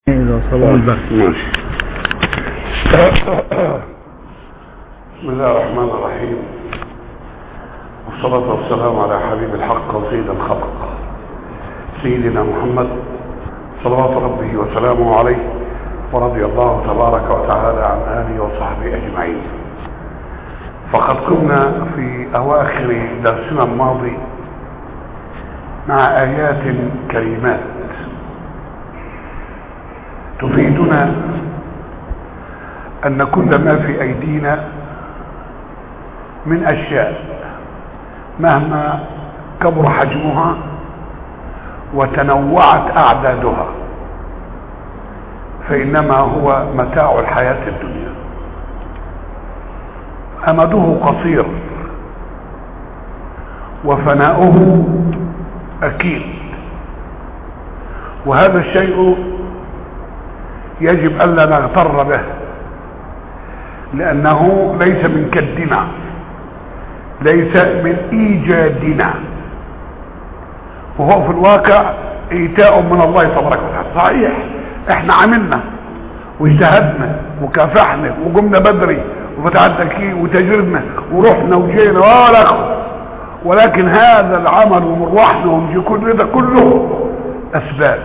إذا صلى البرد ماشي بسم الله الرحمن الرحيم والصلاة والسلام على حبيب الحق وسيد الخلق سيدنا محمد صلوات ربه وسلامه عليه ورضي الله تبارك وتعالى عن آله وصحبه أجمعين فقد كنا في أواخر درسنا الماضي مع آيات كريمات تفيدنا أن كل ما في أيدينا من أشياء مهما كبر حجمها وتنوعت أعدادها فإنما هو متاع الحياة الدنيا أمده قصير وفناؤه أكيد وهذا الشيء يجب ألا نغتر به لأنه ليس من كدنا ليس من إيجادنا وهو في الواقع إيتاء من الله تبارك وتعالى صحيح احنا عملنا واجتهدنا وكافحنا وقمنا بدري وفتحنا كي وتجربنا ورحنا وجينا ولا ولكن هذا العمل ومروحنا ومجي كل ده كله أسباب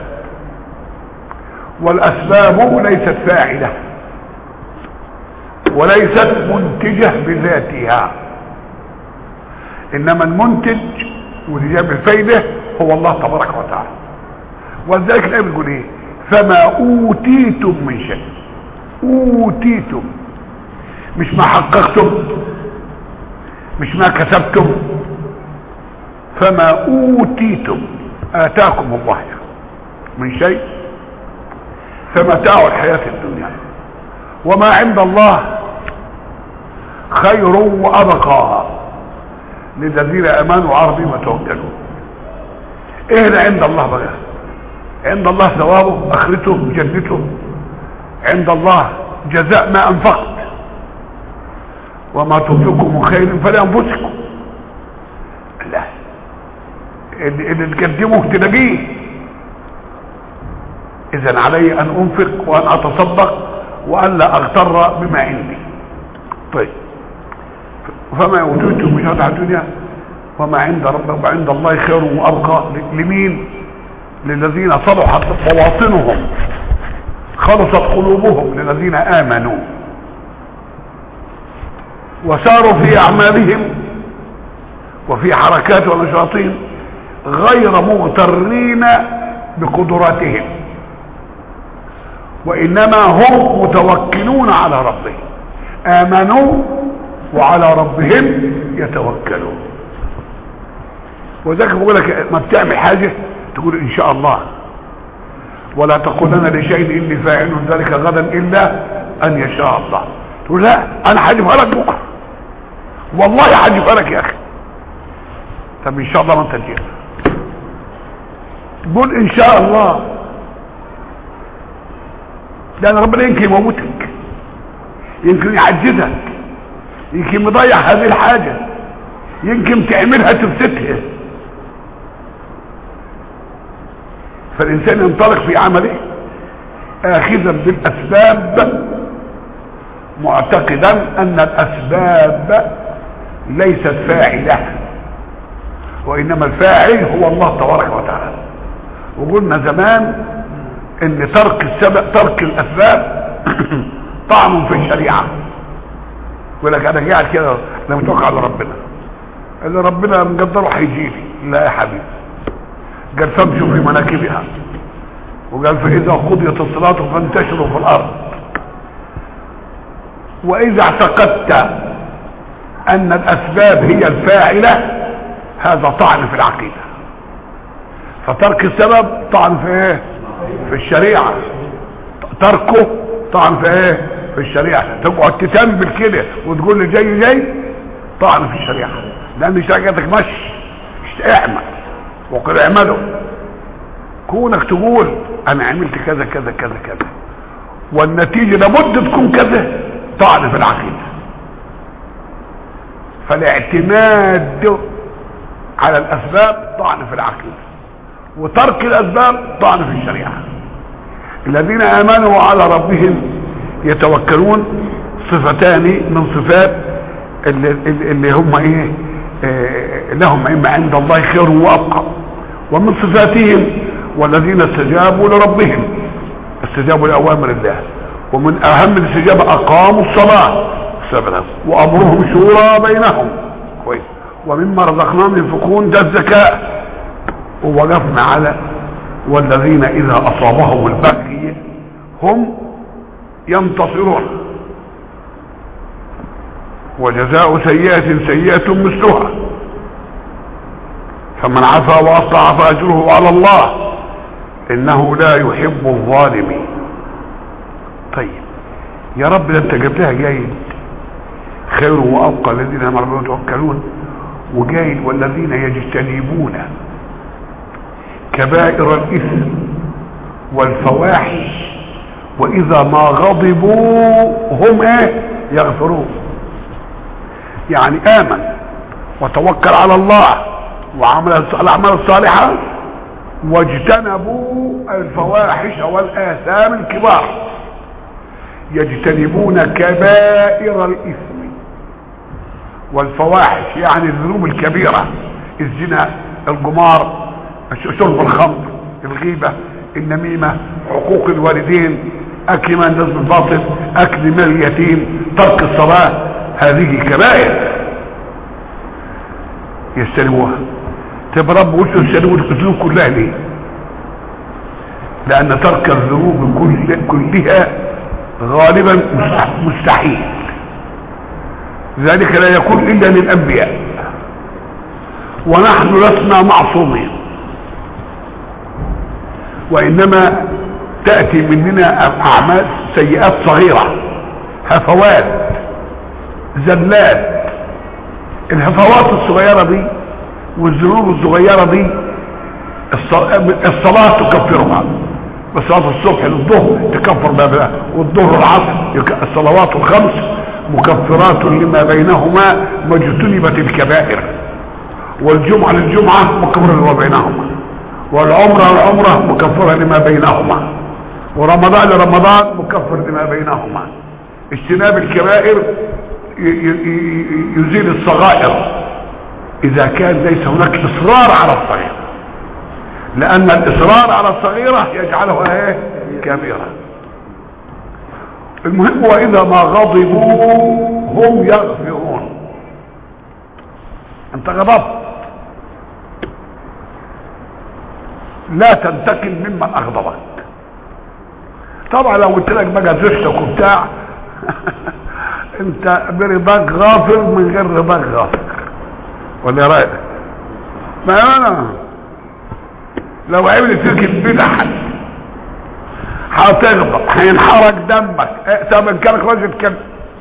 والأسباب ليست فاعلة وليست منتجة بذاتها إنما المنتج واللي جاب الفايدة هو الله تبارك وتعالى ولذلك الآية بتقول إيه فما أوتيتم من شيء أوتيتم مش ما حققتم مش ما كسبتم فما أوتيتم آتاكم الله من شيء فمتاع الحياة الدنيا وما عند الله خير وأبقى للذين امنوا وعربي وتوكلوا ايه اللي عند الله بقى عند الله ثوابه اخرته جنته عند الله جزاء ما انفقت وما تنفقوا من خير فلانفسكم لا اللي, اللي تقدمه تلاقيه اذا علي ان انفق وان اتصدق وان لا اغتر بما عندي طيب فما اوتيتم من متاع الدنيا وما عند ربك وعند الله خير وابقى لمين للذين صلحت بواطنهم خلصت قلوبهم للذين امنوا وساروا في اعمالهم وفي حركات ونشاطهم غير مغترين بقدراتهم وانما هم متوكلون على ربهم امنوا وعلى ربهم يتوكلون وذلك بقول لك ما بتعمل حاجة تقول ان شاء الله ولا تقولن لشيء اني فاعل ذلك غدا الا ان يشاء الله تقول لا انا حاجبها لك بكره والله حاجبها لك يا اخي طب ان شاء الله ما انت تجيب قول ان شاء الله لان ربنا يمكن يموتك يمكن يعجزك يمكن مضيع هذه الحاجة يمكن تعملها تفسدها فالإنسان ينطلق في عمله آخذا بالأسباب معتقدا أن الأسباب ليست فاعلة وإنما الفاعل هو الله تبارك وتعالى وقلنا زمان ان ترك السبب ترك الاسباب طعن في الشريعه يقول لك انا قاعد كده انا متوكل على ربنا اللي ربنا مقدره هيجي لي لا يا حبيبي قال فامشوا في مناكبها وقال فاذا قضيت الصلاه فانتشروا في الارض واذا اعتقدت ان الاسباب هي الفاعله هذا طعن في العقيده فترك السبب طعن في ايه في الشريعه تركه طعن في ايه في الشريعة تقعد تتنبل كده وتقول لي جاي جاي طعن في الشريعة لان شريعتك مش اعمل وقل اعملوا كونك تقول انا عملت كذا كذا كذا كذا والنتيجة لابد تكون كذا طعن في العقيدة فالاعتماد على الاسباب طعن في العقيدة وترك الاسباب طعن في الشريعة الذين امنوا على ربهم يتوكلون صفتان من صفات اللي, اللي هم ايه آه لهم اما عند الله خير وابقى ومن صفاتهم والذين استجابوا لربهم استجابوا لاوامر الله ومن اهم الاستجابه اقاموا الصلاه سبعة وامرهم شورى بينهم كويس ومما رزقناهم ينفقون ده الزكاه ووقفنا على والذين اذا اصابهم البغي هم ينتصرون وجزاء سيئة سيئة مثلها فمن عفا واصلح فاجره على الله انه لا يحب الظالمين طيب يا رب ده انت جبتها جيد خير وابقى الذين هم ربهم يتوكلون وجايد والذين يجتنبون كبائر الاثم والفواحش واذا ما غضبوا هم ايه يغفرون يعني امن وتوكل على الله وعمل الاعمال الصالحه واجتنبوا الفواحش والاثام الكبار يجتنبون كبائر الاثم والفواحش يعني الذنوب الكبيره الزنا الجمار شرب الخمر الغيبه النميمه حقوق الوالدين اكل مال الناس بالباطل اكل مال اليتيم ترك الصلاه هذه كبائر يستلموها طب رب قلت يستلموا الذنوب كلها ليه لان ترك الذنوب كل كلها غالبا مستحيل ذلك لا يكون الا للانبياء ونحن لسنا معصومين وانما تأتي مننا اعمال سيئات صغيرة هفوات زلات الهفوات الصغيرة دي والذنوب الصغيرة دي الصلاة تكفرها بصلاة الصبح للظهر تكفر بابها والظهر العصر الصلوات الخمس مكفرات لما بينهما ما اجتنبت الكبائر والجمعة للجمعة مكفرة لما بينهما والعمرة العمرة مكفرة لما بينهما ورمضان لرمضان مكفر لما بينهما اجتناب الكبائر يزيل الصغائر اذا كان ليس هناك اصرار على الصغيرة لان الاصرار على الصغيرة يجعلها ايه كبيرة المهم واذا ما غضبوا هم يغفرون انت غضبت لا تنتقم ممن اغضبك طبعا لو قلت لك بقى زوجتك وبتاع انت برضاك غافر من غير رضاك غافر ولا رايك ما انا لو عملت فيك البدع هتغضب هينحرق دمك اه طب ان كان راجل كان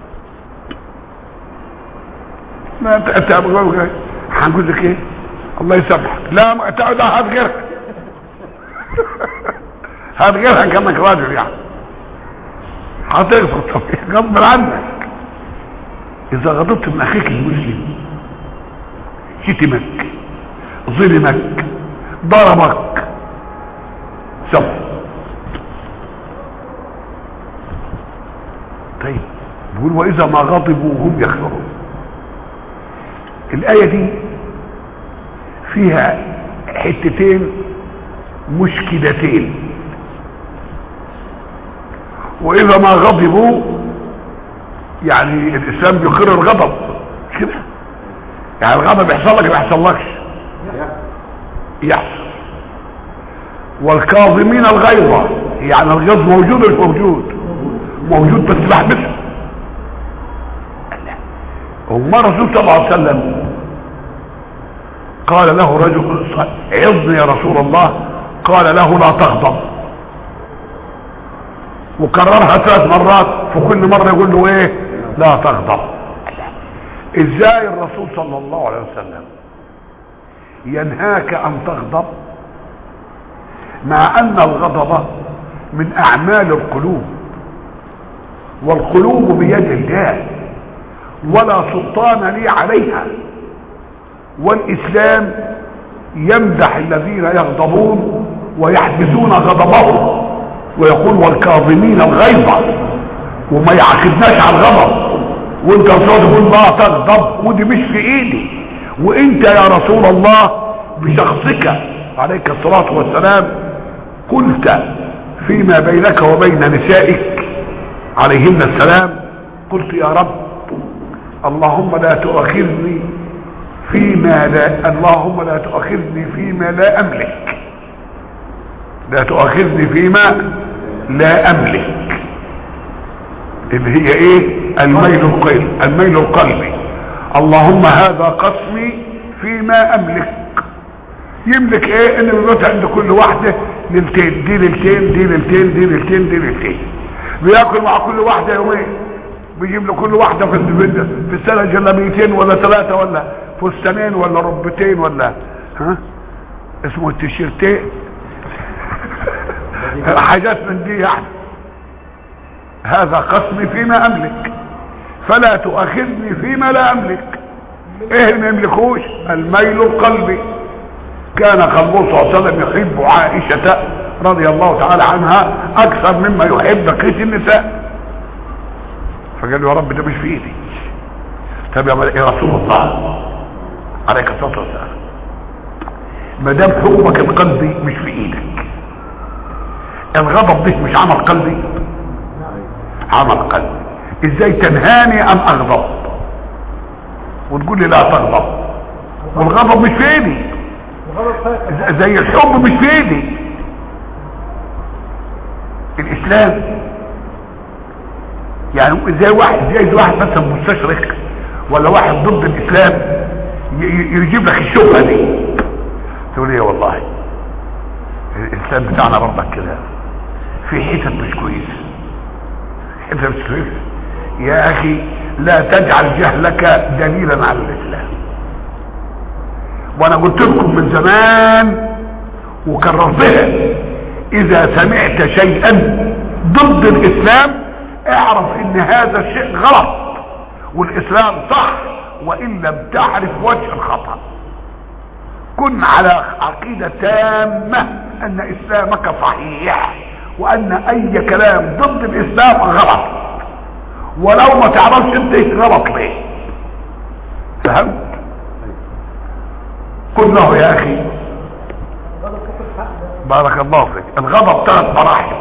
ما انت انت هنقول لك ايه الله يسامحك لا ما تقعد هات غيرها هات غيرها كانك راجل يعني هتغضب طب غصب عنك اذا غضبت من اخيك المسلم شتمك ظلمك ضربك سوف طيب بيقول واذا ما غضبوا هم يغفرون الايه دي فيها حتتين مشكلتين واذا ما غضبوا يعني الاسلام بيقر الغضب كده يعني الغضب يحصل لك ما يحصلكش يحصل والكاظمين الغيظة يعني الغيظ موجود مش موجود موجود بس بحبسه وما الرسول صلى الله عليه وسلم قال له رجل عظني يا رسول الله قال له لا تغضب وكررها ثلاث مرات في كل مرة يقول له ايه لا تغضب ازاي الرسول صلى الله عليه وسلم ينهاك ان تغضب مع ان الغضب من اعمال القلوب والقلوب بيد الله ولا سلطان لي عليها والاسلام يمدح الذين يغضبون ويحبسون غضبهم ويقول والكاظمين الغيظ وما يعاقبناش على الغضب وانت صوت تقول ما تغضب ودي مش في ايدي وانت يا رسول الله بشخصك عليك الصلاة والسلام قلت فيما بينك وبين نسائك عليهن السلام قلت يا رب اللهم لا تؤاخذني فيما لا اللهم لا تؤاخذني فيما لا املك لا تؤاخذني فيما لا املك اللي هي ايه الميل القلبي الميل القلبي اللهم هذا قسمي فيما املك يملك ايه ان بيموت عند كل واحده ليلتين دي ليلتين دي ليلتين دي ليلتين دي ليلتين بياكل مع كل واحده يومين بيجيب له كل واحده في في السنه جلابيتين ولا ثلاثه ولا فستانين ولا ربتين ولا ها اسمه التيشيرتين حاجات من دي يعني هذا قسمي فيما املك فلا تؤاخذني فيما لا املك ايه اللي ما يملكوش الميل القلبي كان قلبه صلى الله عليه وسلم يحب عائشة رضي الله تعالى عنها اكثر مما يحب بقية النساء فقال له يا رب ده مش في ايدي طب يا رسول الله عليك الصلاة والسلام ما دام حكمك القلبي مش في ايدك الغضب ده مش عمل قلبي عمل قلبي ازاي تنهاني ان اغضب وتقول لي لا تغضب والغضب مش في ايدي زي الحب مش في ايدي الاسلام يعني زي واحد زي واحد مثلا مستشرق ولا واحد ضد الاسلام يجيب لك الشبهه دي تقول ايه والله الاسلام بتاعنا برضك كده في حتت مش كويسه حتت مش كويسه يا اخي لا تجعل جهلك دليلا على الاسلام وانا قلت لكم من زمان وكررتها اذا سمعت شيئا ضد الاسلام اعرف ان هذا الشيء غلط والاسلام صح وان لم تعرف وجه الخطأ كن على عقيدة تامة ان اسلامك صحيح وان اي كلام ضد الاسلام غلط ولو ما تعرفش انت غلط ليه فهمت قل له يا اخي بارك الله فيك الغضب ثلاث مراحل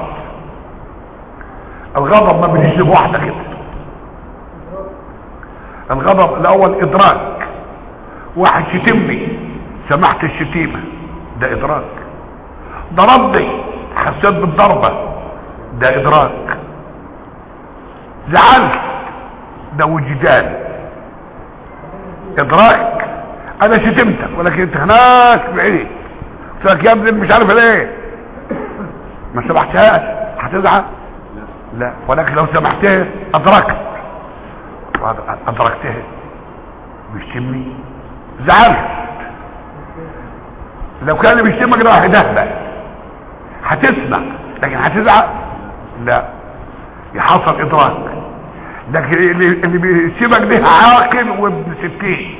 الغضب ما بيجيش بواحده كده الغضب الاول ادراك واحد شتمني سمحت الشتيمه ده ادراك ضربني حسيت بالضربه ده ادراك زعلت ده وجدان ادراك انا شتمتك ولكن انت هناك بعيد قلت لك يا ابني مش عارف ليه ما سمحتهاش هتزعل لا ولكن لو سمحتها ادركت ادركتها بيشتمني زعلت لو كان بيشتمك ده واحد اهبل هتسمع لكن هتزعل لا يحصل ادراك لكن اللي, اللي بيسيبك ده عاقل وابن ستين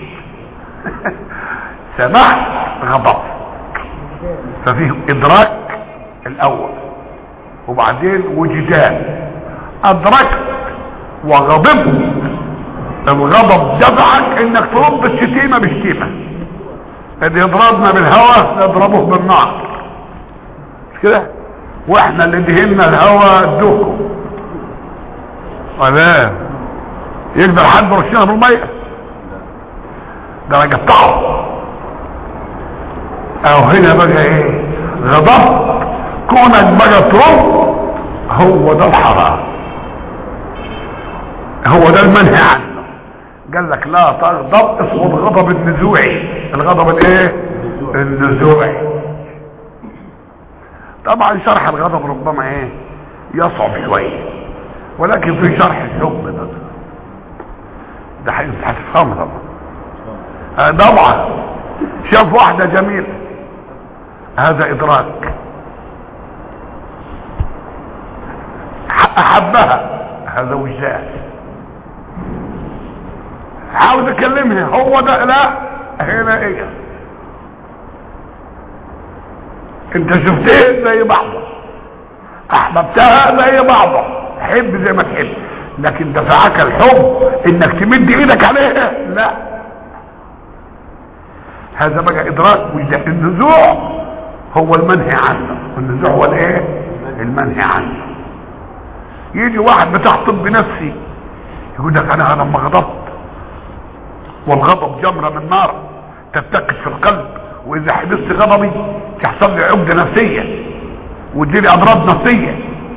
سمعت غضب ففيه ادراك الاول وبعدين وجدان ادركت وغضبت الغضب دفعك انك ترد الشتيمه بشتيمه اللي يضربنا بالهوى نضربه بالنار مش كده واحنا اللي دهنا الهوى ادوكم ولا يقدر حد يرشنا بالميه ده انا قطعه او هنا بقى ايه غضب كونك بقى ترد هو ده الحرام هو ده المنهي عنه قال لك لا تغضب اسمه الغضب النزوعي الغضب الايه النزوعي طبعا شرح الغضب ربما ايه يصعب شويه ولكن في شرح الحب ده ده هتفهمه طبعا آه طبعا شاف واحدة جميلة هذا ادراك احبها هذا وجدان عاوز اكلمها هو ده لا هنا ايه انت شفتيه زي بعضه احببتها زي بعضها حب زي ما تحب لكن دفعك الحب انك تمد ايدك عليها لا هذا بقى ادراك وجه النزوع هو المنهي عنه النزوع هو الايه المنهي عنه يجي واحد بتاع طب نفسي يقول لك انا لما غضبت والغضب جمره من نار تتكد في القلب واذا حبست غضبي تحصل لي عقده نفسيه وتجيلي امراض نفسيه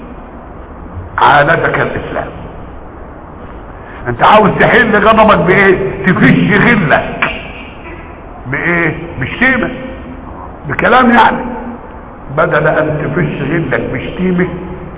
عالجك الاسلام انت عاوز تحل غضبك بايه تفش غلك بايه بشتيمه بكلام يعني بدل ان تفش غلك بشتيمه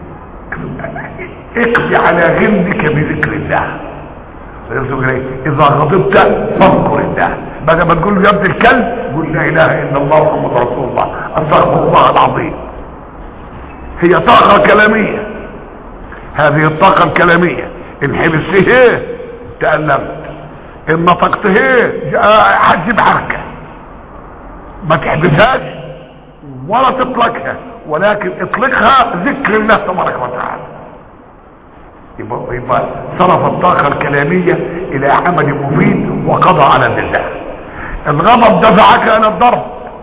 اقضي على غلك بذكر الله اذا غضبت فاذكر الله بقى ما تقول له يا ابن الكلب قول لا اله الا الله محمد رسول الله استغفر الله العظيم هي طاقه كلاميه هذه الطاقه الكلاميه ان حبست ايه تألمت ان نطقت ايه هتجيب حركه ما تحبسهاش ولا تطلقها ولكن اطلقها ذكر الله تبارك وتعالى يبقى, يبقى صرف الطاقة الكلامية الى عمل مفيد وقضى على الله الغضب دفعك الى الضرب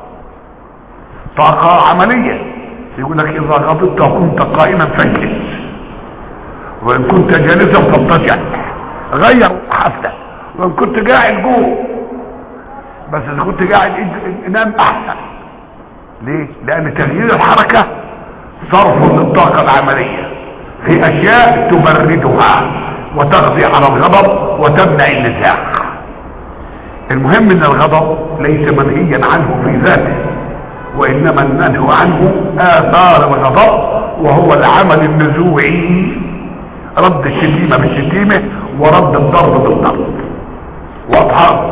طاقة عملية يقول لك اذا غضبت وكنت قائما فانجز وان كنت جالسا فاضطجع غير حتى وان كنت قاعد جوه بس اذا كنت قاعد نام احسن ليه لان تغيير الحركة صرف للطاقة العملية في اشياء تبردها وتقضي على الغضب وتمنع النزاع المهم ان الغضب ليس منهيا عنه في ذاته وانما النهي عنه اثار الغضب وهو العمل النزوعي رد الشتيمة بالشتيمة ورد الضرب بالضرب واضحة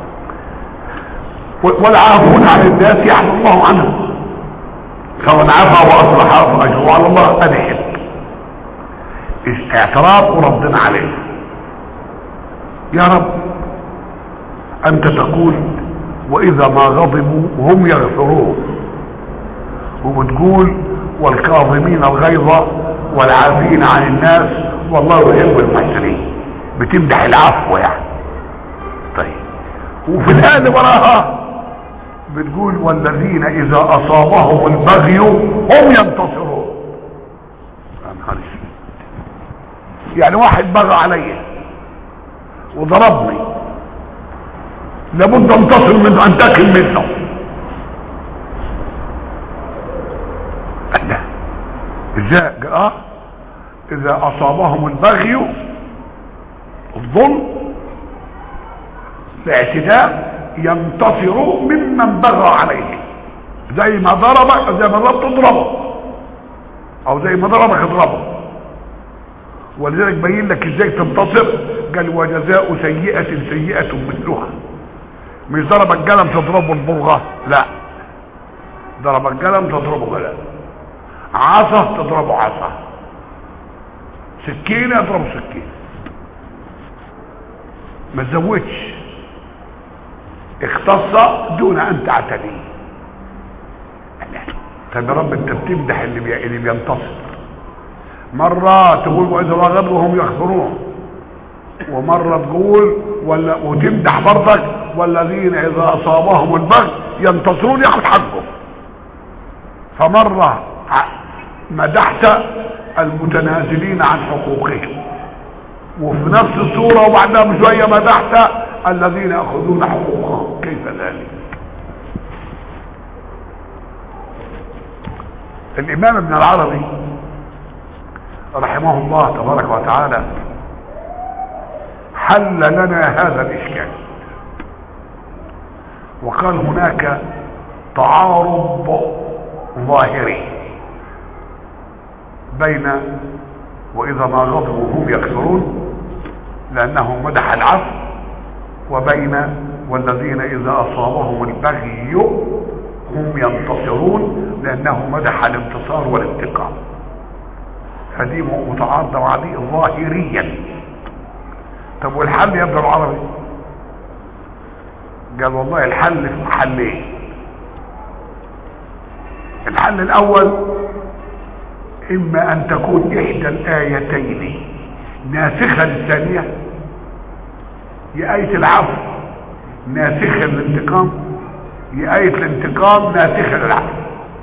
والعافون عن الناس يعفو الله عنهم فمن عفا واصلح فاجره على الله انا يحب اعتراف وربنا عليه يا رب انت تقول واذا ما غضبوا هم يغفرون وبتقول والكاظمين الغيظ والعافين عن الناس والله يحب المحسنين بتمدح العفو يعني طيب وفي الآن وراها بتقول والذين إذا أصابهم البغي هم ينتصرون يعني واحد بغى علي وضربني لابد انتصر منه انتقم منه لا ازاي اه اذا اصابهم البغي الظلم الاعتداء ينتصروا ممن بغى عليه زي ما ضربك زي ما ضربت تضربه او زي ما ضربك اضربه ولذلك بين لك ازاي تنتصر قال وجزاء سيئة سيئة مثلها مش ضربك قلم تضربه البرغة لا ضربك قلم تضربه قلم عصا تضربه عصا سكينة اضربه سكينة ما تزودش اختص دون ان تعتدي طب يا رب انت بتمدح اللي, بي... اللي بينتصر مرة تقول واذا غضبوا هم يغفرون ومرة تقول ولا وتمدح برضك والذين اذا اصابهم البغي ينتصرون ياخد حقهم فمرة مدحت المتنازلين عن حقوقهم وفي نفس الصورة وبعدها بشوية مدحت الذين يأخذون حقوقهم كيف ذلك الإمام ابن العربي رحمه الله تبارك وتعالى حل لنا هذا الإشكال وقال هناك تعارض ظاهري بين وإذا ما غضبوا هم يكفرون لأنه مدح العفو وبين والذين إذا أصابهم البغي هم ينتصرون لأنه مدح الانتصار والانتقام فدي متعارضة مع دي ظاهريا طب والحل يا ابن العربي قال والله الحل في حلين الحل الأول اما ان تكون احدى الايتين ناسخة للثانية يا آية العفو ناسخة للانتقام يا آية الانتقام ناسخة للعفو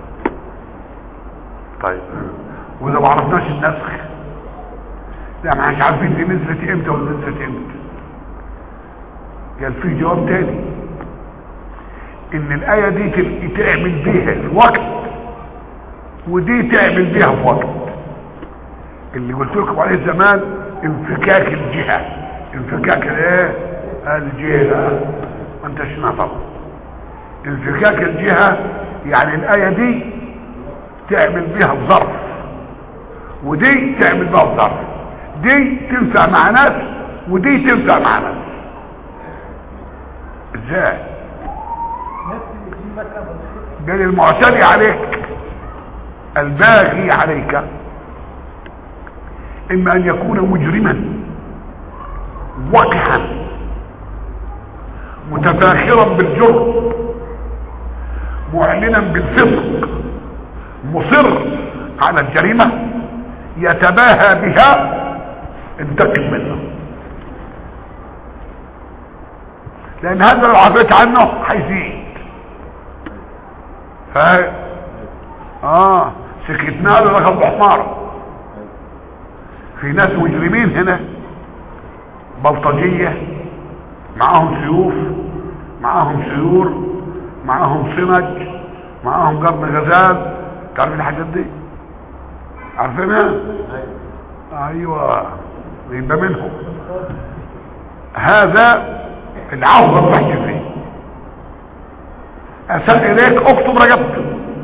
طيب واذا ما عرفناش النسخ لا ما احناش عارفين دي نزلت امتى ولا نزلت امتى قال في جواب تاني ان الايه دي تل- تعمل بيها في وقت ودي تعمل بيها في وقت اللي قلت لكم عليه زمان انفكاك الجهه انفكاك الايه الجهه ما انت شنو طبعا انفكاك الجهه يعني الايه دي تعمل بيها الظرف ودي تعمل بيها الظرف دي تنفع مع ناس ودي تنفع مع ناس ازاي قال المعتدي عليك الباغي عليك اما ان يكون مجرما وقحا متفاخرا بالجرم معلنا بالفسق مصر على الجريمة يتباهى بها انتقم منه لان هذا لو عفيت عنه هيزيد ف اه سكتنا له لك ابو حمار في ناس مجرمين هنا بلطجية معاهم سيوف معاهم سيور معاهم سمج معاهم قرن غزال تعرف الحاجات دي عارفينها ايوه يبقى منهم هذا العوض بحكي فيه اسال اليك اكتب رجبته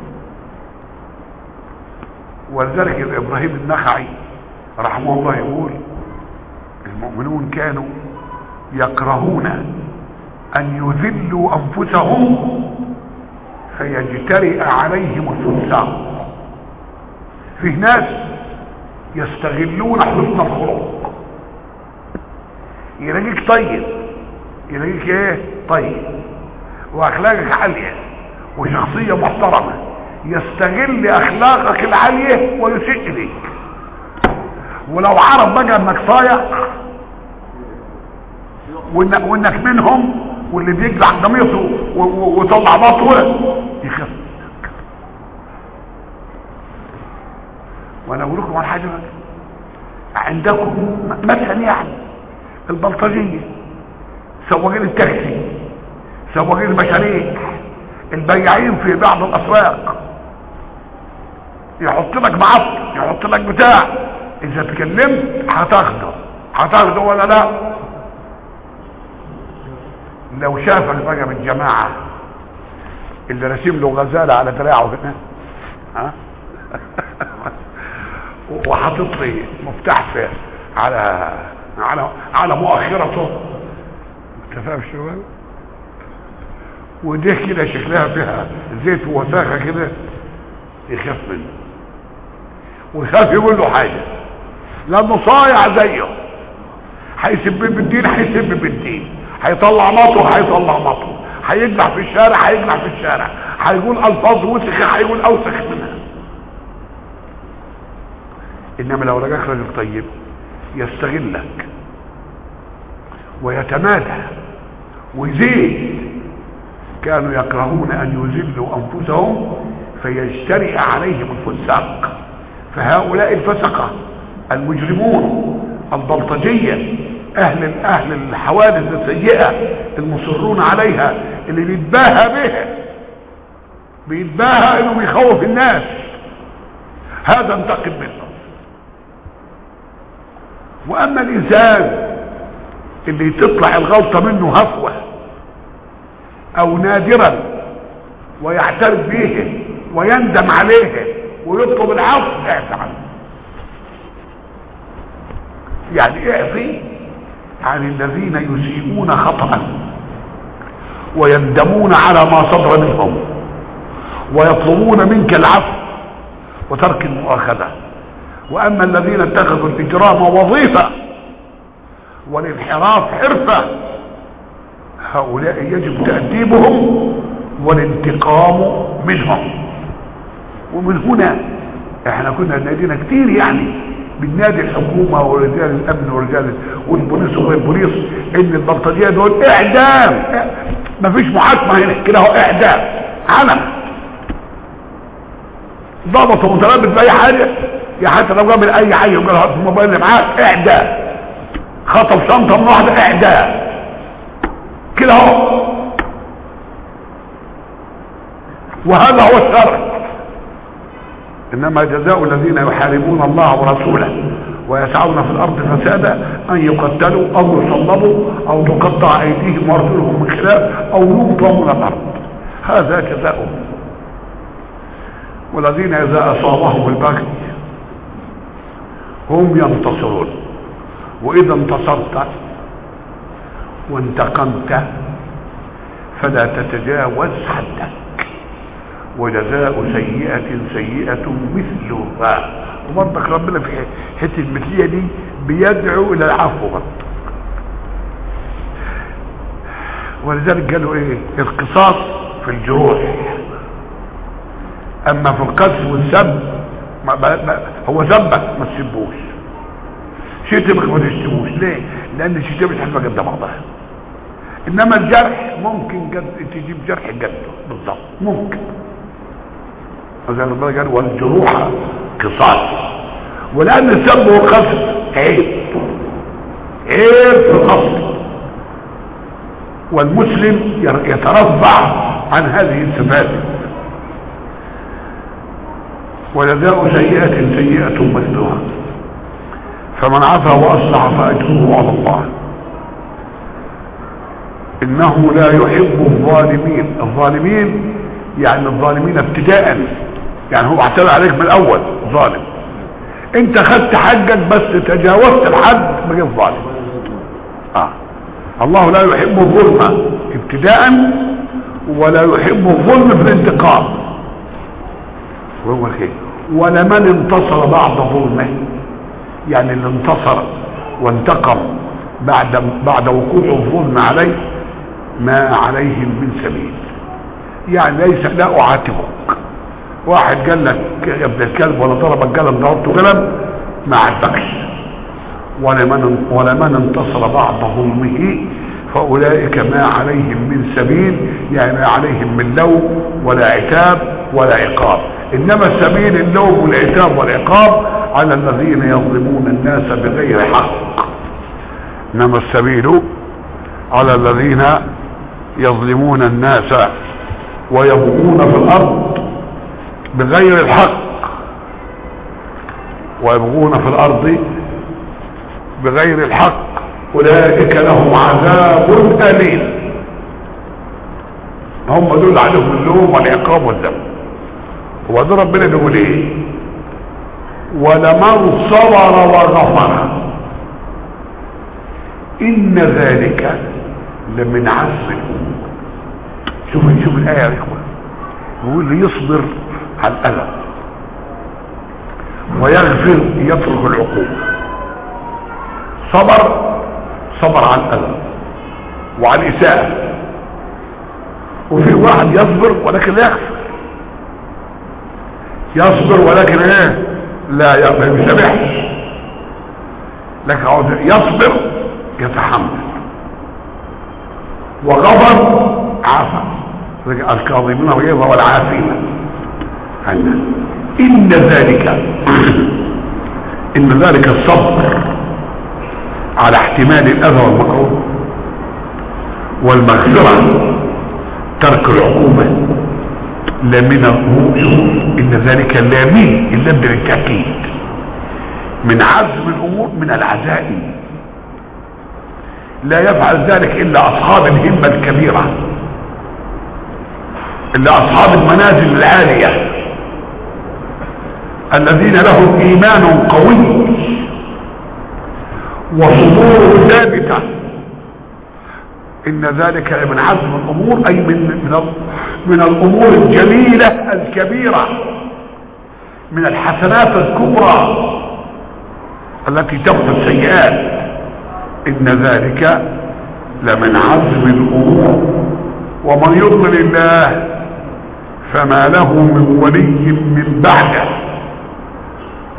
ولذلك ابراهيم النخعي رحمه الله يقول المؤمنون كانوا يكرهون ان يذلوا انفسهم فيجترئ عليهم الفساق فيه ناس يستغلون حسن الخلق يلاقيك طيب يلاقيك ايه طيب واخلاقك عالية وشخصية محترمة يستغل اخلاقك العالية ويسيء اليك ولو عرف بقى انك صايع وانك, وإنك منهم واللي بيجزع قميصه و- و- وطلع بطوه يخف وانا اقول لكم على حاجه بقى. عندكم م- مثلا يعني البلطجيه سواقين التاكسي سواقين المشاريع البياعين في بعض الاسواق يحط لك معط يحط لك بتاع اذا اتكلمت هتاخده هتاخده ولا لا لو شافك بقى من الجماعة اللي رسم له غزالة على دراعه هنا ها وحاطط لي مفتاح في على على على مؤخرته انت فاهم شو بقى؟ ودي كده شكلها فيها زيت ووساخه كده يخاف منه ويخاف يقول له حاجه لانه صايع زيه هيسب بالدين هيسب بالدين هيطلع مطه هيطلع مطه هيجلع في الشارع هيجلع في الشارع هيقول الفاظ وسخه هيقول اوسخ منها انما لو لقاك راجل طيب يستغلك ويتمادى ويزيد كانوا يكرهون ان يذلوا انفسهم فيجترئ عليهم الفساق فهؤلاء الفسقه المجرمون البلطجيه اهل اهل الحوادث السيئه المصرون عليها اللي بيتباهى بها بيتباهى انه بيخوف الناس هذا انتقم منه واما الانسان اللي تطلع الغلطه منه هفوه او نادرا ويعترف به ويندم عليه ويطلب العفو اعفى عنه يعني اعفي عن الذين يسيئون خطأ ويندمون على ما صدر منهم ويطلبون منك العفو وترك المؤاخذة واما الذين اتخذوا الاجرام وظيفة والانحراف حرفة هؤلاء يجب تأديبهم والانتقام منهم ومن هنا احنا كنا نادينا كتير يعني بننادي الحكومة ورجال الامن ورجال والبوليس والبوليس ان البلطجية دول اعدام مفيش محاكمة هنا كده هو اعدام علم ضابط ومتلبس باي حاجة يا حتى لو قابل اي حي وقال هات الموبايل اللي معاك اعدام خطف شنطة من واحدة اعدام كده هو وهذا هو الشرع انما جزاء الذين يحاربون الله ورسوله ويسعون في الارض فسادا ان يقتلوا او يصلبوا او تقطع ايديهم وارجلهم من خلاف او ينطوا من الارض هذا جزاؤهم والذين اذا اصابهم البغي هم ينتصرون واذا انتصرت وانتقمت فلا تتجاوز حدك وجزاء سيئة سيئة مثلها وبرضك ربنا في حته المثلية دي بيدعو الى العفو برضه ولذلك قالوا ايه القصاص في الجروح اما في القتل والسب ما ما ما هو ذنبك ما تسبوش شتمك ما تشتموش ليه لان الشتيمه بتحب قد بعضها انما الجرح ممكن قد تجيب جرح قده بالضبط ممكن وزي ما قال والجروح قصاص ولان السب والقتل عيب عيب في الاصل والمسلم يترفع عن هذه الصفات وجزاء سيئة سيئة مثلها فمن عفا واصلح فاجره على الله انه لا يحب الظالمين الظالمين يعني الظالمين ابتداء يعني هو اعتبر عليك من الاول ظالم انت خدت حقك بس تجاوزت الحد بقيت ظالم اه الله لا يحب الظلم ابتداء ولا يحب الظلم في الانتقام وهو الخير ولمن انتصر بعد ظلمه يعني اللي انتصر وانتقم بعد بعد وقوع الظلم عليه ما عليهم من سبيل يعني ليس لا اعاتبك واحد قال لك يا ابن الكلب ولا ضربك قلم ضربته قلم ما عاتبكش ولمن ولمن انتصر بعد ظلمه فاولئك ما عليهم من سبيل يعني ما عليهم من لوم ولا عتاب ولا عقاب انما السبيل اللوم والعتاب والعقاب على الذين يظلمون الناس بغير حق انما السبيل على الذين يظلمون الناس ويبغون في الارض بغير الحق ويبغون في الارض بغير الحق اولئك لهم عذاب اليم هم دول عليهم اللوم والعقاب والذنب وبعدين ربنا بيقول ايه ولمن صبر وغفر ان ذلك لمن عزم الامور شوف شوف الايه يا اخوه يقول لي يصبر على الالم ويغفر يترك العقوبه صبر صبر على الالم وعلى الاساءه وفي واحد يصبر ولكن لا يغفر يصبر ولكن ايه لا ما يسامحش لكن عاوز يصبر يتحمل وغفر عفا الكاظمين الغيظ والعافين عنا ان ذلك ان ذلك الصبر على احتمال الاذى والمكروه والمغفره ترك العقوبه لمن ان ذلك لامين اللام بالتاكيد من عزم الامور من العزائم لا يفعل ذلك الا اصحاب الهمه الكبيره الا اصحاب المنازل العاليه الذين لهم ايمان قوي وصدور ثابته ان ذلك من عزم الامور اي من من من الامور الجميله الكبيره من الحسنات الكبرى التي تغفر السيئات ان ذلك لمن عزم الامور ومن يضلل الله فما له من ولي من بعده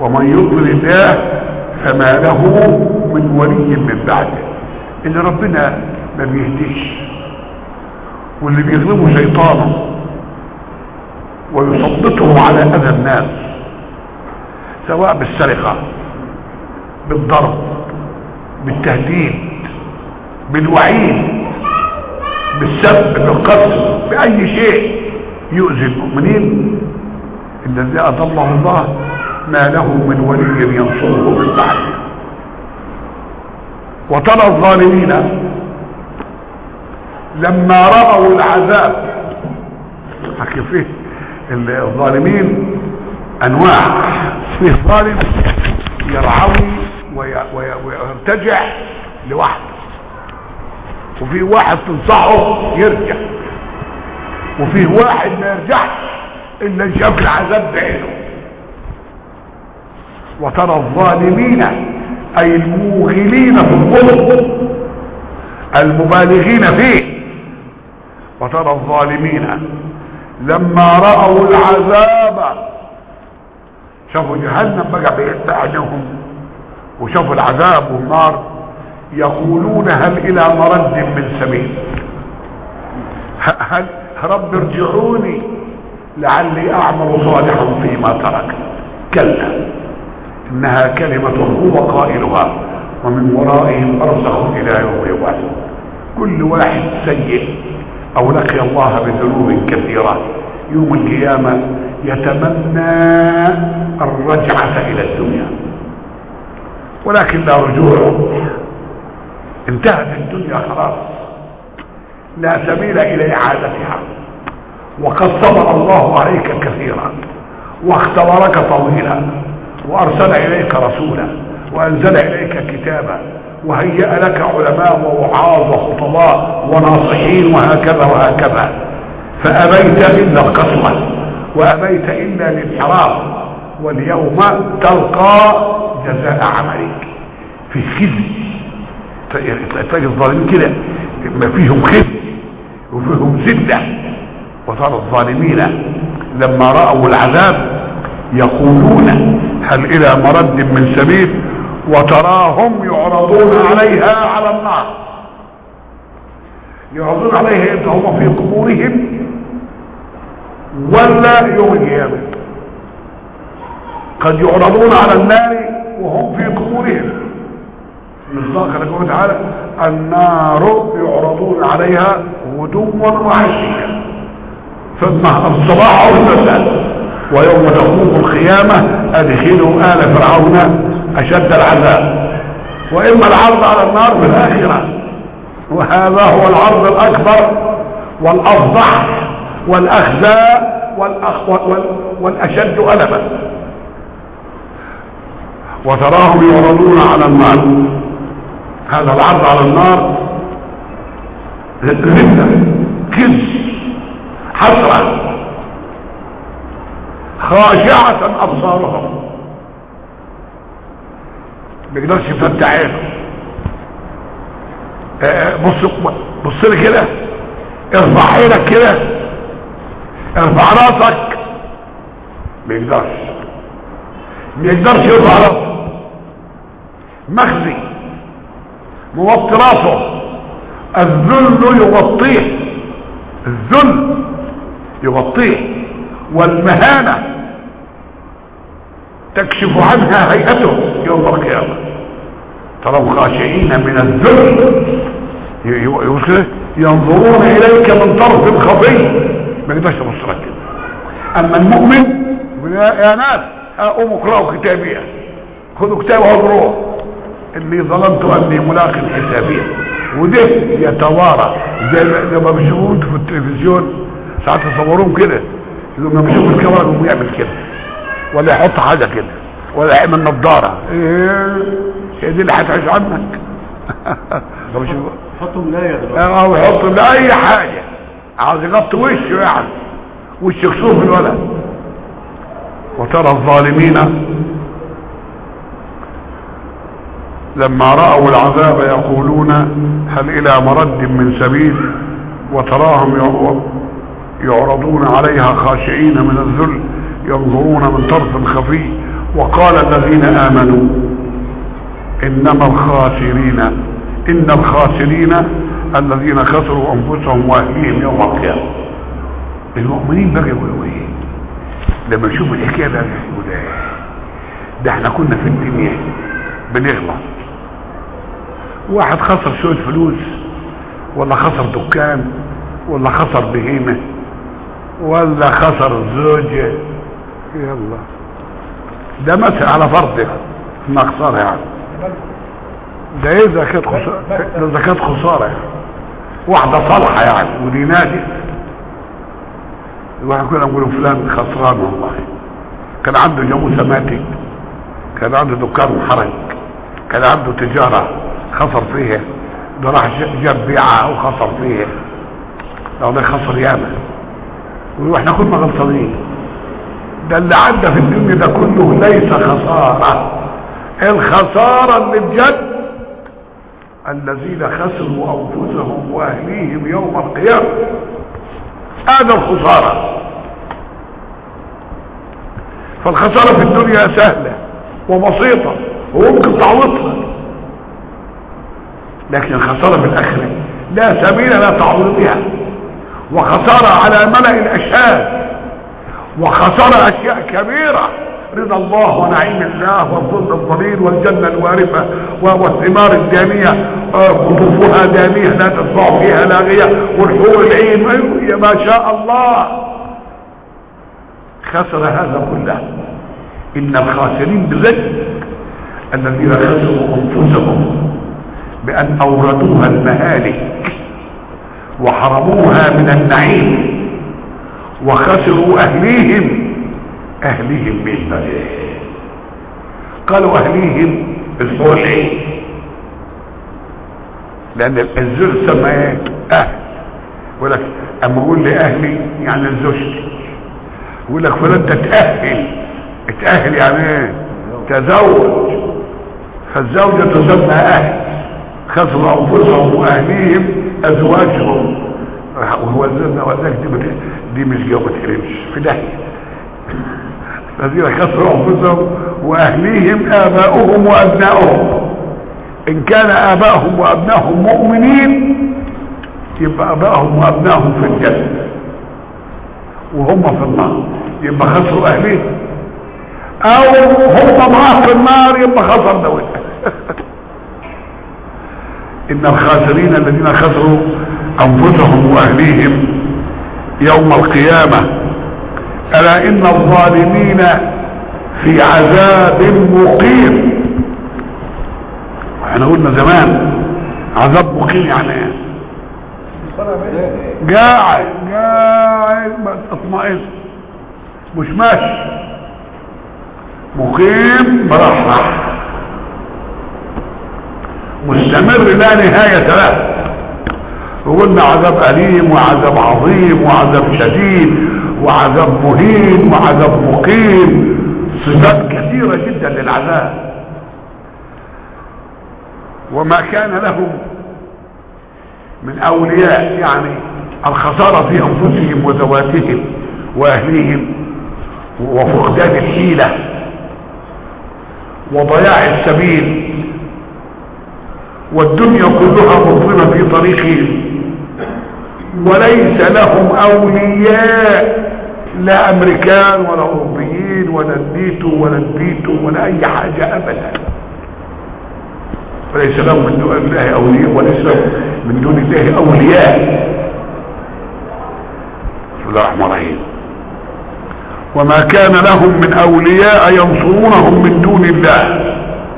ومن يضلل الله فما له من ولي من بعده ان ربنا ما بيهديش واللي بيغلبه شيطانه ويسلطه على اذى الناس سواء بالسرقه بالضرب بالتهديد بالوعيد بالسب بالقتل باي شيء يؤذي المؤمنين الذي اضله الله ما له من ولي ينصره من بعده وترى الظالمين لما رأوا العذاب حكي فيه الظالمين انواع فيه ظالم يرعوي ويرتجع لوحده وفي واحد تنصحه يرجع وفيه واحد ما يرجعش الا شاف العذاب بعينه وترى الظالمين اي الموغلين في الظلم المبالغين فيه وترى الظالمين لما رأوا العذاب شافوا جهنم بقى بعينهم وشافوا العذاب والنار يقولون هل الى مرد من سبيل هل رب ارجعوني لعلي اعمل صالحا فيما ترك كلا انها كلمة هو قائلها ومن ورائهم برزخ الى يوم يبعثون كل واحد سيء او لقي الله بذنوب كثيرة يوم القيامة يتمنى الرجعة الى الدنيا ولكن لا رجوع انتهت الدنيا خلاص لا سبيل الى اعادتها وقد صبر الله عليك كثيرا واختبرك طويلا وارسل اليك رسولا وانزل اليك كتابا وهيأ لك علماء ووعاظ وخطباء وناصحين وهكذا وهكذا فابيت الا القسوه وابيت الا الانحراف واليوم تلقى جزاء عملك في خزي تلاقي الظالمين كده ما فيهم خزي وفيهم زله وترى الظالمين لما رأوا العذاب يقولون هل الى مرد من سبيل وتراهم يعرضون عليها على النار يعرضون عليها انت هم في قبورهم ولا يوم القيامة قد يعرضون على النار وهم في قبورهم مصداق قوله تعالى النار يعرضون عليها غدوا وعشيا ثم الصباح والمساء ويوم تقوم القيامة ادخلوا آل فرعون اشد العذاب واما العرض على النار في الاخرة وهذا هو العرض الاكبر والافضح والاخزى والأخ وال والاشد الما وتراهم يعرضون على النار هذا العرض على النار ذله كذب حسرة خاشعة ابصارهم بيقدرش يفتح عينه بص بص لي كده ارفع عينك كده ارفع راسك ما يقدرش ما يقدرش يرفع راسه مخزي موطي راسه الذل يغطيه الذل يغطيه والمهانة تكشف عنها هيئته يوم القيامة تروا خاشعين من الذل ينظرون اليك من طرف خفي ما يقدرش يبص لك كده اما المؤمن يا ناس قوموا اقرأوا كتابية خذوا كتابه واقروه اني ظننت اني ملاق حسابية وده يتوارى زي ما بيشوفوه في التلفزيون ساعات يصوروهم كده لما بيشوف الكاميرا يقوم يعمل كده ولا يحط حاجة كده ولا يعمل نظارة ايه هي دي اللي هتعيش عنك حطوا ملاية دلوقتي اه ويحط له اي حاجة عاوز يغطي وشه يعني وش يكسوه في الولد وترى الظالمين لما رأوا العذاب يقولون هل الى مرد من سبيل وتراهم يعرضون عليها خاشعين من الذل ينظرون من طرف خفي وقال الذين امنوا انما الخاسرين ان الخاسرين الذين خسروا انفسهم واهليهم يوم القيامه المؤمنين بقى يقولوا ايه لما يشوفوا الحكايه ده يقولوا ده ده احنا كنا في الدنيا بنغلط واحد خسر شويه فلوس ولا خسر دكان ولا خسر بهيمه ولا خسر الزوجه يلا ده مثل على فرض انها خساره يعني ده ايه اذا كانت خساره ده اذا كانت خساره يعني واحده صالحه يعني ودي نادي الواحد كنا نقول فلان خسران والله كان عنده جاموسه ماتت كان عنده دكان محرج كان عنده تجاره خسر فيها ده راح جاب بيعه وخسر فيها لو ده خسر ياما واحنا كنا غلطانين ده اللي عدى في الدنيا ده كله ليس خسارة الخسارة اللي بجد الذين خسروا انفسهم واهليهم يوم القيامة هذا الخسارة فالخسارة في الدنيا سهلة وبسيطة وممكن تعوضها لكن الخسارة في الآخرة لا سبيل لا تعويضها وخسارة على ملأ الأشهاد وخسارة أشياء كبيرة رضا الله ونعيم الله والظل الظليل والجنة الوارفة والثمار الدانية قطوفها دانية لا تسمع فيها لاغية والحور العين يا ما شاء الله خسر هذا كله إن الخاسرين بذلك الذين خسروا أنفسهم بأن أوردوها المهالك وحرموها من النعيم وخسروا أهليهم أهليهم من قالوا أهليهم الحور العين لأن الزوج سمى ايه أهل يقول لك أما أقول لي أهلي يعني زوجتي يقول لك فلان تتأهل اتأهل يعني ايه تزوج فالزوجة تسمى أهل خسروا أنفسهم وأهليهم أزواجهم وهو الزنا وذاك دي, دي مش جو ما تحرمش في داهية الذين خسروا أنفسهم وأهليهم آباؤهم وأبناؤهم إن كان آباؤهم وأبناؤهم مؤمنين يبقى آباؤهم وأبناؤهم في الجنة وهم في النار يبقى خسروا أهليهم أو هم معاه في النار يبقى خسر دولة إن الخاسرين الذين خسروا أنفسهم وأهليهم يوم القيامة ألا إن الظالمين في عذاب مقيم احنا قلنا زمان عذاب مقيم يعني ايه قاعد قاعد ما تطمئن مش ماشي مقيم مرحرح مستمر لا نهاية له وقلنا عذاب أليم وعذاب عظيم وعذاب شديد وعذاب مهين وعذاب مقيم صفات كثيرة جدا للعذاب وما كان لهم من أولياء يعني الخسارة في أنفسهم وذواتهم وأهليهم وفقدان الحيلة وضياع السبيل والدنيا كلها مظلمة في طريقهم وليس لهم أولياء لا أمريكان ولا أوروبيين ولا النيتو ولا البيتو ولا أي حاجة أبدا وليس لهم من دون الله أولياء وليس لهم من دون الله أولياء بسم الله الرحمن الرحيم وما كان لهم من أولياء ينصرونهم من دون الله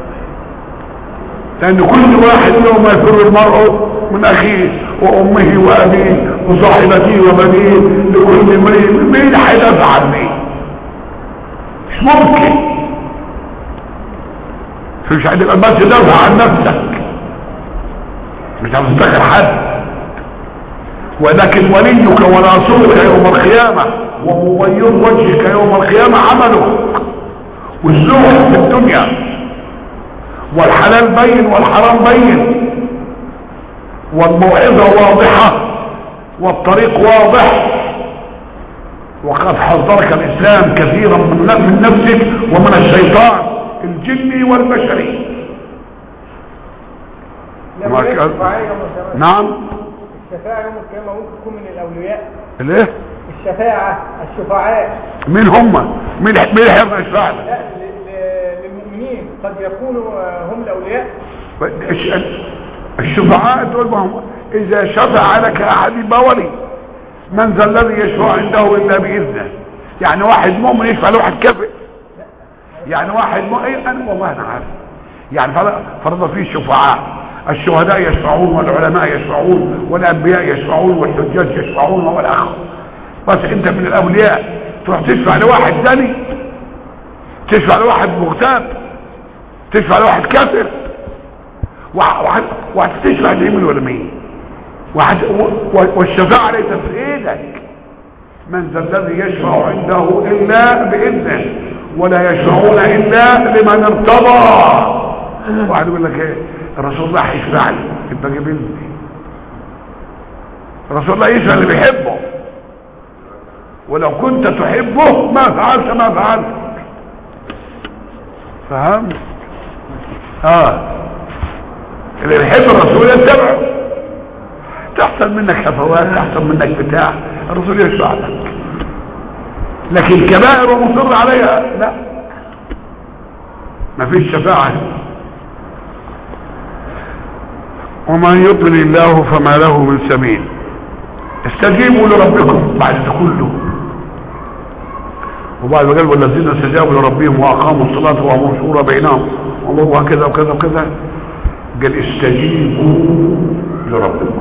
لأن كل واحد يوم يفر المرء من أخيه وأمه وأبيه وصاحبته وبنيه لكل امرئ مين هيدافع عني مش ممكن مش هتبقى بس تدافع عن نفسك مش هتفتكر حد ولكن وليك وناصرك يوم القيامة ومبين وجهك يوم القيامة عملك والزهد في الدنيا والحلال بين والحرام بين والموعظة واضحة والطريق واضح وقد حذرك الاسلام كثيرا من من نفسك ومن الشيطان الجني والبشري لما ما يجب كان- الشفاعة يوم القيامة نعم الشفاعة يوم القيامة ممكن تكون من الأولياء الايه الشفاعة الشفعاء مين هم مين مين يحب يشفع لك لا ل- ل- للمؤمنين قد يكونوا آه، هم الأولياء الش- الشفعاء دول ما هم اذا شفع لك احد يبقى ولي من ذا الذي يشفع عنده الا باذنه يعني واحد مؤمن يشفع لواحد كافر يعني واحد مؤمن انا والله انا عارف يعني فرض- فرض فيه شفعاء الشهداء يشفعون والعلماء يشفعون والانبياء يشفعون والحجاج يشفعون والاخر بس انت من الاولياء تروح تشفع لواحد ثاني تشفع لواحد مغتاب تشفع لواحد كافر واحد واحد واحد تشفع لمين ولا مين واحد و- و- والشفاعة ليست في ايدك من ذا الذي يشفع عنده الا باذنه ولا يشفعون الا لمن ارتضى واحد يقول لك ايه الرسول الله هيشفع لي يبقى جيب اذني الرسول الله يشفع اللي بيحبه ولو كنت تحبه ما فعلت ما فعلت فهمت اه اللي بيحب الرسول يتبعه تحصل منك هفوات تحصل منك بتاع الرسول يشفع لك لكن كبائر ومصر عليها لا ما فيش شفاعة ومن يضل الله فما له من سبيل استجيبوا لربكم بعد ده كله وبعد ما قال والذين استجابوا لربهم واقاموا الصلاه وامروا شورى بينهم والله كذا وكذا وكذا قال استجيبوا لربكم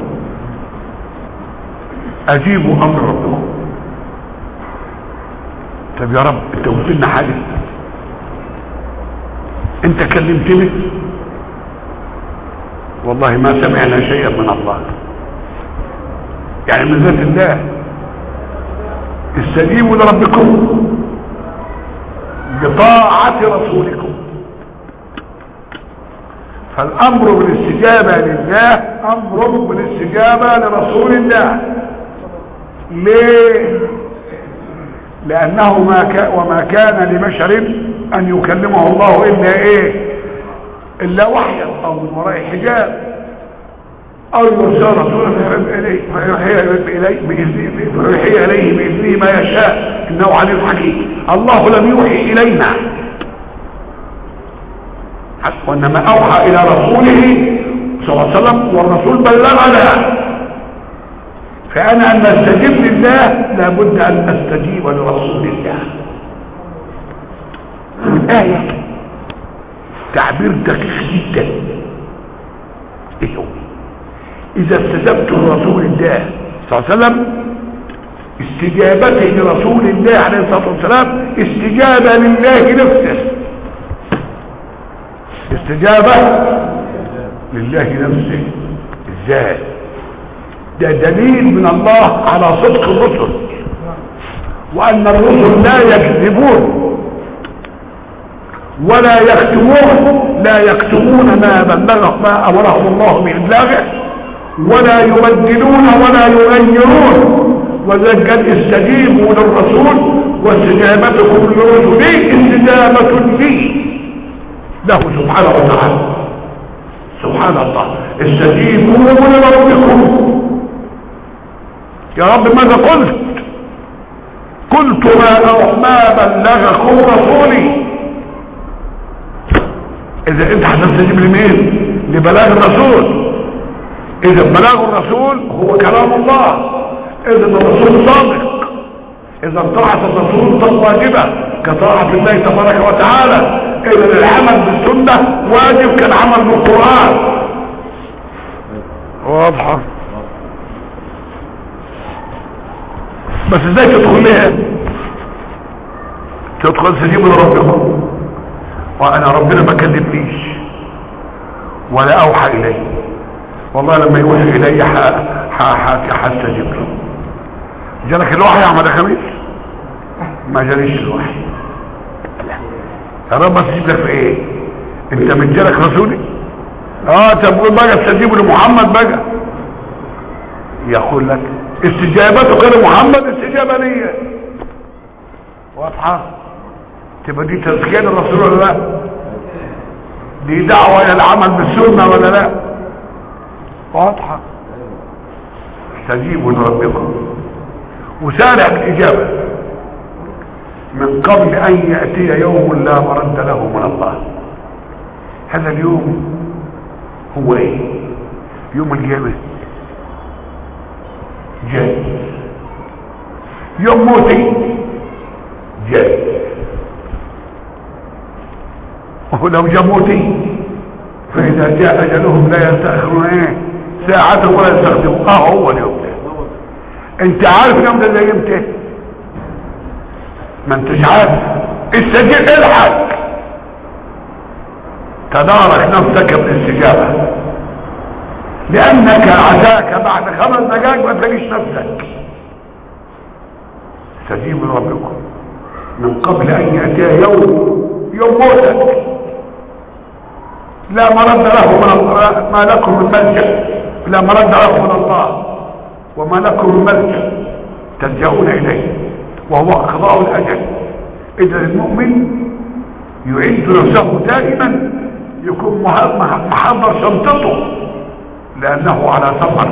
اجيبوا امر ربكم طب يا رب انت قلت لنا حاجه انت كلمتني والله ما سمعنا شيئا من الله يعني من ذات الله استجيبوا لربكم بطاعة رسولكم فالامر بالاستجابة لله امر بالاستجابة لرسول الله ليه لانه ما كان وما كان لبشر ان يكلمه الله الا ايه الا وحيا او من وراء حجاب او يرسل رسولا اليه فيوحي اليه باذنه فيوحي اليه باذنه ما يشاء انه عليم حكيم الله لم يوحي الينا وانما اوحى الى رسوله صلى الله عليه وسلم والرسول بلغنا فانا ان استجيب لله لابد ان استجيب لرسول الله الايه تعبير دقيق جدا ايه هو اذا استجبت لرسول الله صلى الله عليه وسلم استجابته لرسول الله عليه الصلاه والسلام استجابه لله نفسه استجابه لله نفسه ازاي ده دليل من الله على صدق الرسل وان الرسل لا يكذبون ولا يكتمون لا يكتمون ما بلغ ما امرهم الله بابلاغه ولا يبدلون ولا يغيرون وذلك قال استجيبوا للرسول واستجابتكم لرسلي استجابة لي له سبحانه وتعالى سبحان الله استجيبوا لربكم يا رب ماذا قلت قلت ما ما بلغكم رسولي اذا انت هتستجيب لمين لبلاغ الرسول اذا بلاغ الرسول هو كلام الله اذا الرسول صادق اذا طاعة الرسول واجبة كطاعة الله تبارك وتعالى اذا العمل بالسنة واجب كالعمل بالقرآن واضحة بس ازاي تدخل لها تدخل تجيب لربكم وانا ربنا ما كذبنيش ولا اوحى الي والله لما يوحي الي هستجيب له جالك الوحي يا احمد خميس ما جاليش الوحي لا يا رب استجيب لك في ايه انت من جالك رسولي اه طب بقى استجيب لمحمد بقى يقول لك استجابتك لمحمد استجابه ليا واضحة تبقى دي تزكية للرسول ولا لا دي دعوة الى العمل بالسنة ولا لا واضحة استجيبوا لربكم وسارع الاجابة من قبل ان يأتي يوم لا مرد له من الله هذا اليوم هو ايه يوم القيامة جاي يوم موتي جاي ولو جاء موتي فإذا جاء أجلهم لا يستأخرون ايه ساعة ولا يستخدمون اه هو اليوم ده انت عارف اليوم ده زي امتى ما انتش عارف استجيب الحق تدارك نفسك بالاستجابة لانك عساك بعد خمس دقائق ما تلاقيش نفسك استجيبوا لربكم من قبل ان ياتي يوم يوم موتك لا مرد له من الله ما لكم من ملجا لا مرد له من الله وما لكم من ملجا تلجؤون اليه وهو قضاء الاجل اذا المؤمن يعد نفسه دائما يكون محضر شنطته لانه على سفر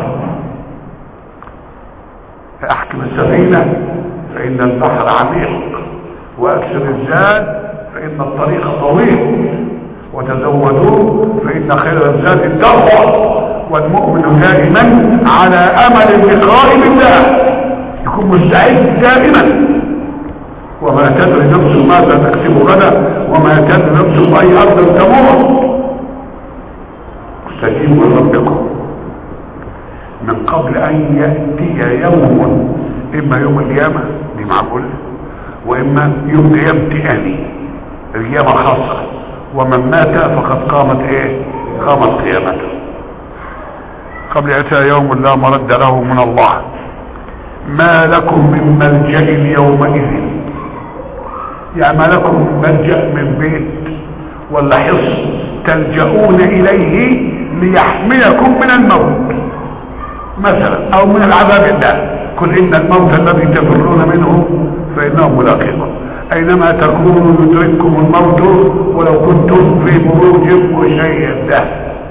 احكم السفينه فان البحر عميق واكثر الزاد فان الطريق طويل وتزودوا فان خير الزاد التقوى والمؤمن دائما على امل اللقاء بالله يكون مستعد دائما وما تدري نفس ماذا تكسب غدا وما تدري نفس باي ارض تموت استجيبوا لربكم من قبل ان ياتي يوم اما يوم القيامه دي معقوله واما يوم قيام تاني القيامه خاصه ومن مات فقد قامت ايه قامت قيامته قبل ياتي يوم لا مرد له من الله ما لكم من ملجا يومئذ يعني ما لكم من ملجا من بيت ولا حصن تلجؤون اليه ليحميكم من الموت مثلا او من العذاب الله قل ان الموت الذي تفرون منه فانه ملاقيكم اينما تكونوا يدرككم الموت ولو كنتم في بروج مشيده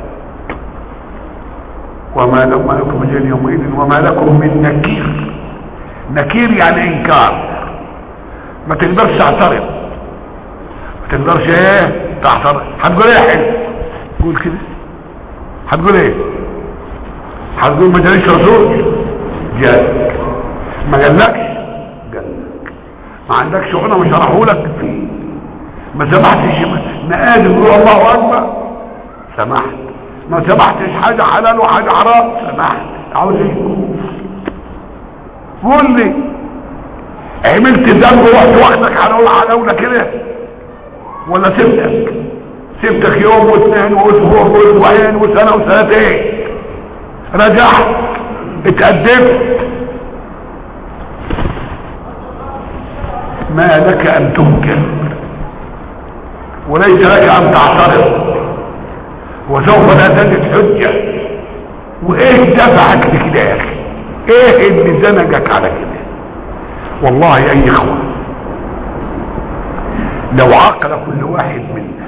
وما لكم من يومئذ وما لكم من نكير نكير يعني انكار ما تقدرش تعترض ما تقدرش ايه تعترض هتقول ايه يا حلو قول كده هتقول ايه هتقول ما جاليش رسول جالك ما جالكش جالك ما عندكش شغله مش هرحولك فيه ما سمحتش نقادم روح الله اكبر سمحت ما سمحتش حاجه حلال وحاجه حرام سمحت عاوز ايه قول لي عملت ذنب ورحت واخدك على على اولى كده ولا سبتك سبتك يوم واثنين واسبوع واسبوعين وسنه وسنتين رجعت اتأدبت ما لك ان تنكر وليس لك ان تعترض وسوف لا تجد حجة وايه دفعك لكده يا اخي ايه اللي زنقك على كده والله يا اخوة لو عقل كل واحد منا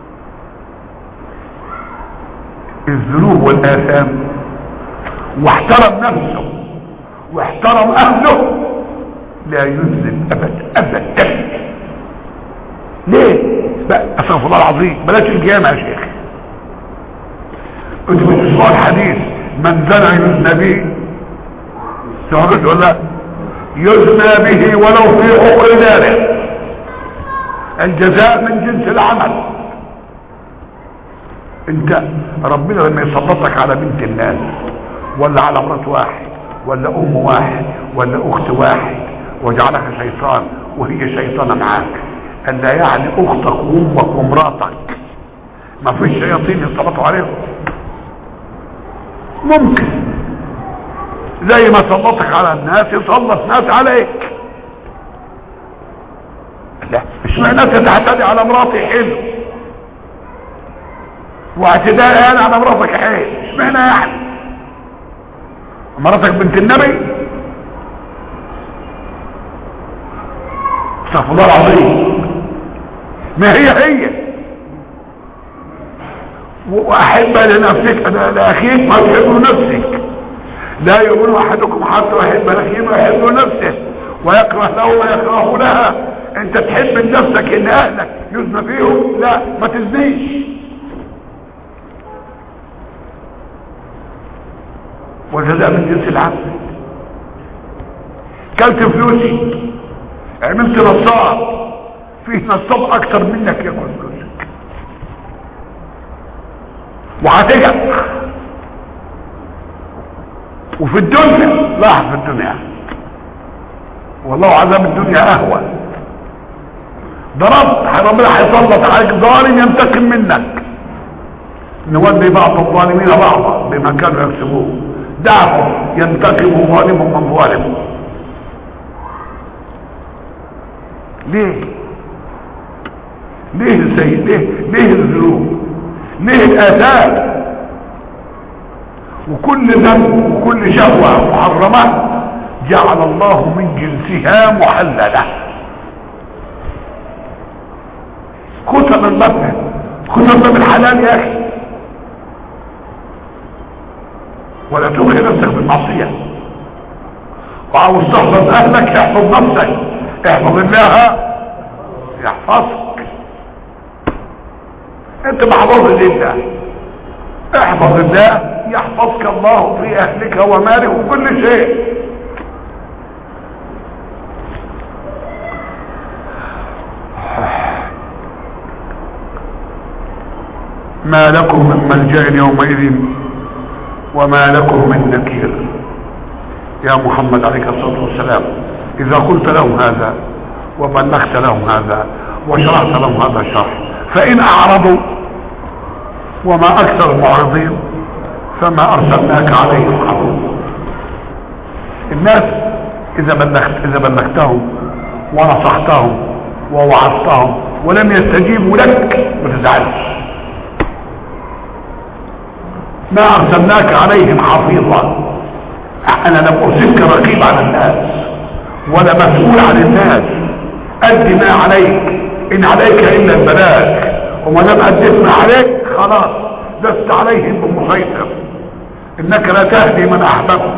الذنوب والاثام واحترم نفسه واحترم اهله لا يذنب ابدا ابدا ليه بقى استغفر الله العظيم بلاش الجامع يا شيخ انت بتسمعوا الحديث من زنى يزنى به سمعت ولا يزنى به ولو في عقر داره الجزاء من جنس العمل انت ربنا لما يسلطك على بنت الناس ولا على مرات واحد ولا ام واحد ولا اخت واحد وجعلك شيطان وهي شيطانة معاك قال لا يعني اختك وامك ومراتك ما فيش شياطين يسلطوا عليهم ممكن زي ما سلطك على الناس يسلط ناس عليك لا مش معنى انت تعتدي على مراتي حلو واعتداء انا على مراتك حلو مش معنى يعني مراتك بنت النبي استغفر الله العظيم ما هي هي واحب لنفسك لاخيك ما تحب نفسك لا يؤمن احدكم حتى يحب لاخيه ما يحب نفسه ويكره له ويكره لها انت تحب لنفسك ان اهلك يزنى فيهم لا ما تزنيش وجزاء من جنس العمل كلت فلوسي عملت نصاب فيه نصاب اكتر منك ياكل فلوسك وهتجد وفي الدنيا لاحظ في الدنيا والله عذاب الدنيا اهون ضربت ربنا هيسلط عليك ظالم ينتقم منك نولي بعض الظالمين بعضا بما كانوا يكسبون دعهم ينتقم ظالم من ظالم ليه ليه السيد ليه ليه الذنوب ليه الاثام وكل ذنب وكل شهوه محرمه جعل الله من جنسها محلله كتب المبنى كتب بالحلال يا اخي ولا تلقي نفسك بالمعصيه وعاوز تحفظ اهلك احفظ نفسك احفظ الله يحفظك انت محفوظ لله احفظ الله يحفظك الله في اهلك ومالك وكل شيء ما لكم من ملجأ يومئذ وما لكم من نكير يا محمد عليك الصلاة والسلام إذا قلت لهم هذا وبلغت لهم هذا وشرحت لهم هذا الشرح فإن أعرضوا وما أكثر المعرضين فما أرسلناك عليهم حفظا الناس إذا بلغت إذا بلغتهم ونصحتهم ووعظتهم ولم يستجيبوا لك ما تزعلش ما ارسلناك عليهم حفيظا انا لم ارسلك رقيب على الناس ولا مسؤول عن الناس ادي ما عليك ان عليك الا البلاغ وما دام اديت ما عليك خلاص لست عليهم بمسيطر انك لا تهدي من احببت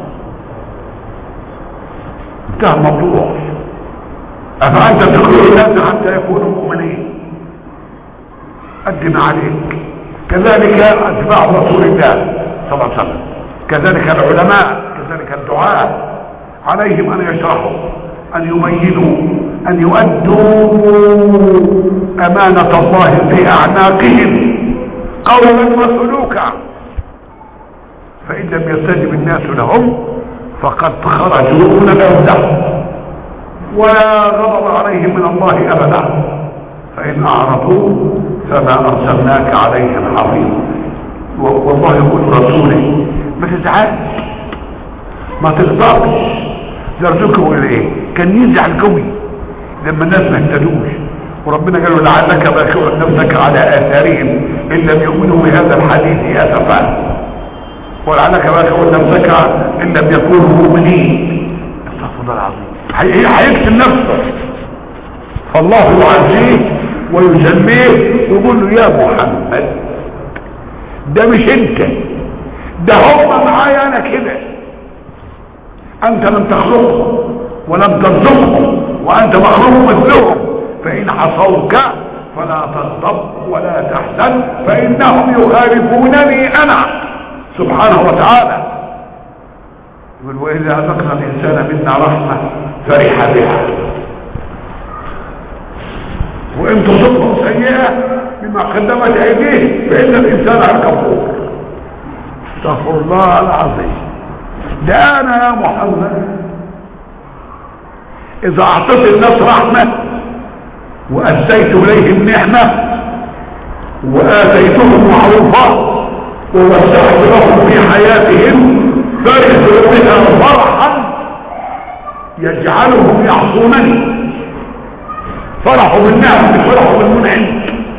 انتهى الموضوع افانت تقول الناس حتى يكونوا مؤمنين ادي ما عليك كذلك اتباع رسول الله صلى الله عليه وسلم كذلك العلماء كذلك الدعاء عليهم ان يشرحوا ان يميزوا ان يؤدوا امانة الله في اعناقهم قولا وسلوكا فان لم يستجب الناس لهم فقد خرجوا من العزة ولا غضب عليهم من الله ابدا فان اعرضوا فما ارسلناك عليهم حفيظا والله يقول رسولي ما تزعلش ما تغضبش يرجوكم الى ايه كان يزعل قوي لما الناس ما اهتدوش وربنا قال له لعلك باكر نفسك على اثارهم ان لم يؤمنوا بهذا الحديث اسفا ولعلك باكر نفسك ان لم يكونوا مؤمنين استغفر الله العظيم هيكتم نفسه فالله يعزيه ويسميه ويقول له يا محمد ده مش انت ده هم معايا انا كده انت لم تخلقهم ولم ترزقهم وانت مخلوق مثلهم فان عصوك فلا تغضب ولا تحزن فانهم يخالفونني انا سبحانه وتعالى يقول واذا اذقنا الانسان منا رحمه فرح بها وان تصبه سيئه بما قدمت ايديه فان الانسان كفور استغفر الله العظيم ده انا يا محمد اذا اعطيت الناس رحمه واسيت اليهم نعمه واتيتهم معروفا ووسعت لهم في حياتهم فرحوا بها فرحا يجعلهم يعصونني فرحوا بالنعم فرحوا بالمنعم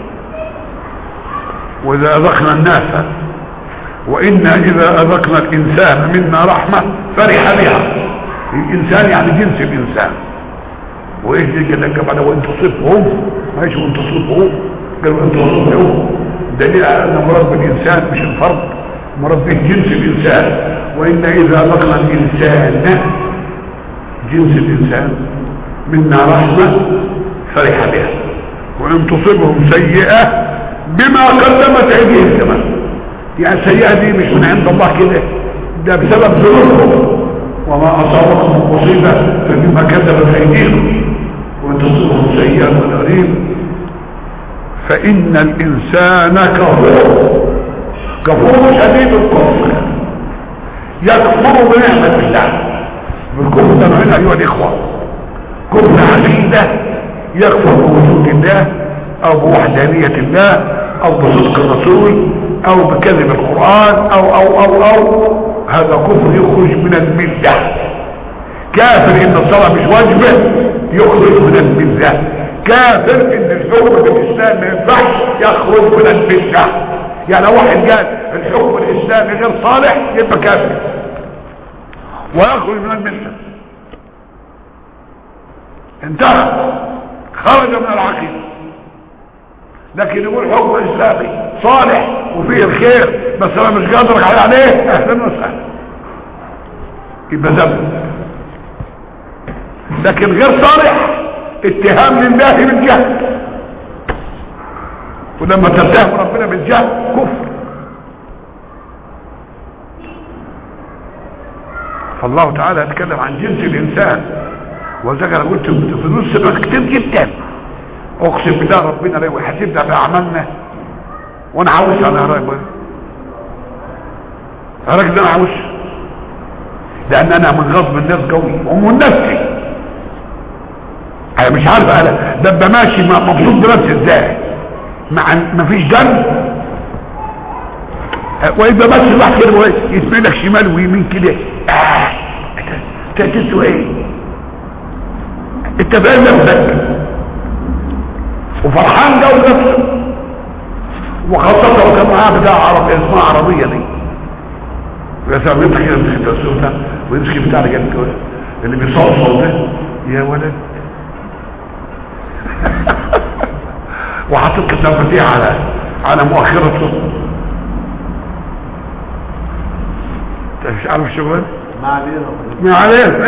واذا اذقنا الناس وانا اذا اذقنا الانسان منا رحمه فرح بها الانسان يعني جنس الانسان وايش دي قال لك بعد وان تصبهم ماشي وان تصبهم قالوا ان تصبهم دليل على ان مراد بالانسان مش الفرد مراد به جنس الانسان وان اذا لقى الانسان جنس الانسان منا رحمه فرح بها وان تصبهم سيئه بما قدمت ايديهم كمان يعني السيئه دي مش من عند الله كده ده بسبب ذنوبهم وما اصابكم من مصيبه فبما كذبت ايديهم وان تصبهم سيئه من قريب فان الانسان كفور كفور شديد الكفر يكفر بنعمه الله بالكفر ده نوعين ايها الاخوه كفر عقيده يكفر بوجود الله او بوحدانيه الله او بصدق الرسول او بكذب القران او او او او هذا كفر يخرج من المله كافر ان الصلاه مش واجبه يخرج من المله كافر ان الحكم في الاسلام ما ينفعش يخرج من المله يعني لو واحد قال الحكم الاسلامي غير صالح يبقى كافر ويخرج من المله انتهى خرج من العقيده لكن يقول حكم اسلامي صالح وفيه الخير بس انا مش قادر عليه اهلا وسهلا يبقى ذنب لكن غير صالح اتهام لله بالجهل ولما تتهم ربنا بالجهل كفر فالله تعالى يتكلم عن جنس الانسان وذكر قلت في نص سبق كتير جدا اقسم بالله ربنا لو يحاسبنا باعمالنا وانا عاوز انا راجل راجل انا عاوز لان انا من غضب الناس قوي ومن نفسي انا مش عارف انا ده ابقى ماشي مبسوط بنفسي ازاي مع ما فيش جنب ويبقى بس الواحد كده يسمع لك شمال ويمين كده آه. انت تسوى ايه انت فاهم نفسك وفرحان جو نفسه وخاصة لو كان معاه بتاع عربي اسمها عربية دي يا سلام انت كده مسكت الصوت ده ويمسك بتاع اللي جنبك اللي بيصوصو ده يا ولد وحاطط لك المفاتيح على على مؤخرته انت مش عارف الشغل ما علينا ما علينا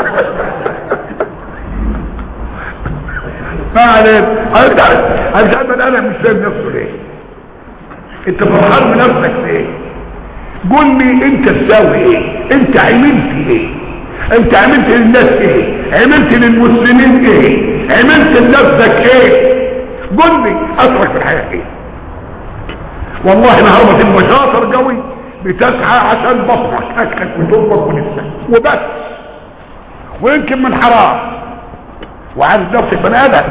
ما علينا انت انت انا مش فاهم نفسه ليه انت فرحان بنفسك ليه قول لي انت تساوي ايه انت عملت ايه انت عملت للناس ايه عملت للمسلمين ايه عملت لنفسك ايه قول لي اثرك في الحياه ايه والله نهارة تبقى شاطر قوي بتسعى عشان بطنك اكلك وشربك ونفسك وبس ويمكن من حرام وعارف نفسك بني ادم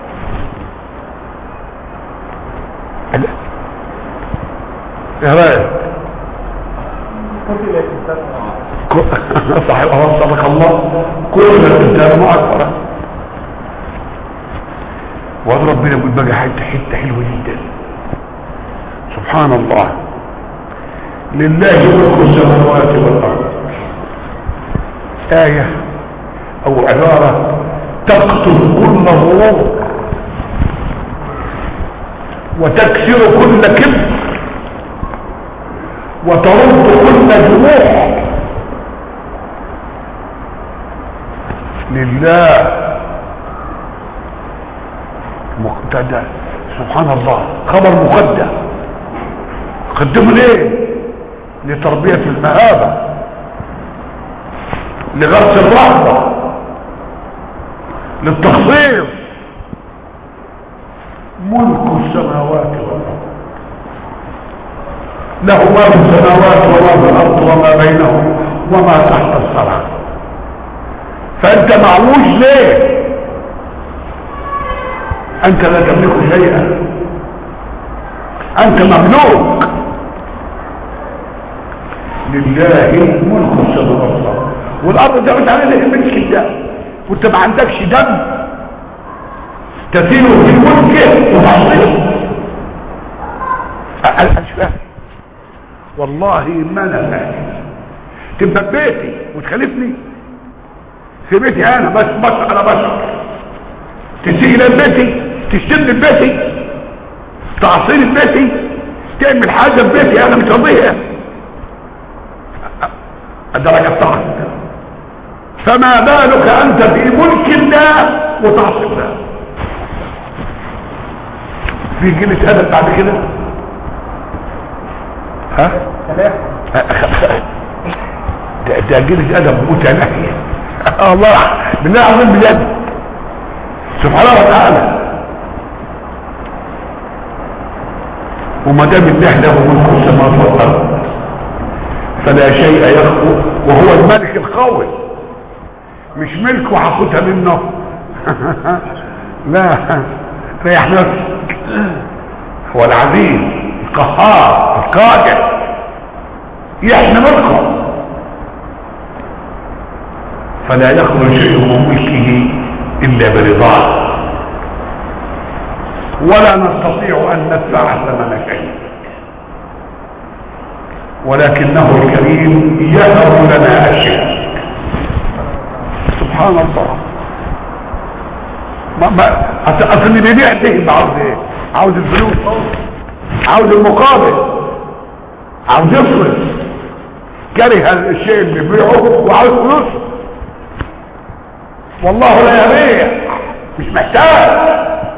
ايه رايك قتل الانسان صحيح صدق الله كل الانسان ما اكبر وهذا ربنا يقول بقى حته حته حلوه جدا سبحان الله لله ملك السماوات والارض ايه او عباره تقتل كل غرور وتكسر كل كبر وترد كل جروح لله مقتدى سبحان الله خبر مقدم قدمه ليه لتربية المهابة لغرس الرهبة للتخصيص ملك السماوات والارض له ما في السماوات وما في الارض وما بينهم وما تحت الثرى فانت معوش ليه انت لا تملك شيئا انت مملوك لله ملك السماوات والارض والارض ده بتعمل لك الملك ده وانت ما عندكش دم تسير في ملكه وتعصيه انا مش فاهم والله ما انا فاهم تبقى في بيتي وتخالفني في بيتي انا بس بشر على بشر تسيء الى بيتي تشتم بيتي تعصير بيتي تعمل حاجة في بيتي انا مش راضيها الدرجة بتاعتك فما بالك انت في ملك الله وتعصي الله في جيلة ادب بعد كده ها ثلاثة ده, ده جيلة ادب متناهية الله بالله العظيم بجد سبحانه وتعالى وما دام الله له ملك السماوات والارض فلا شيء يخفو وهو الملك القوي مش ملك وهاخدها منه لا ريح نفسك هو العزيز القهار القادر يحمي ملكه فلا يخرج شيء من ملكه الا برضاه ولا نستطيع ان ندفع ثمن شيء ولكنه الكريم يهب لنا اشياء سبحان الله ما ما أصل أصل اللي بيبيع ده عاوز ايه عاوز الفلوس عاوز المقابل عاوز يصرف كره الشيء اللي بيبيعه وعاوز فلوس والله لا يبيع مش محتاج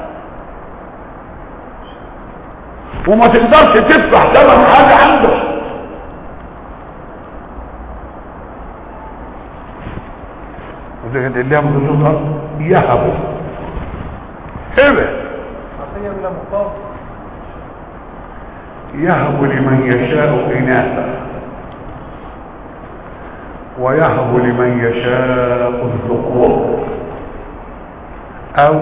وما تقدرش تدفع ثمن حاجه عنده وده اللي يعمل الرزق يهب هبه عطية بلا مقابل يهب لمن يشاء إناثا ويهب لمن يشاء الذكور أو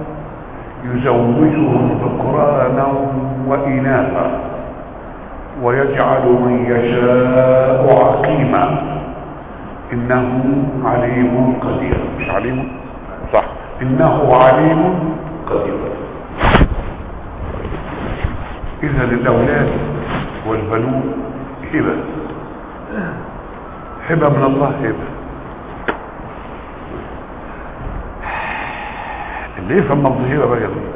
يزوجهم ذكرانا وإناثا ويجعل من يشاء عقيما إنه عليم قدير مش عليم صح إنه عليم قدير إذا الأولاد والبنون هبة هبة من الله هبة اللي يفهم الظهيرة بقى دي.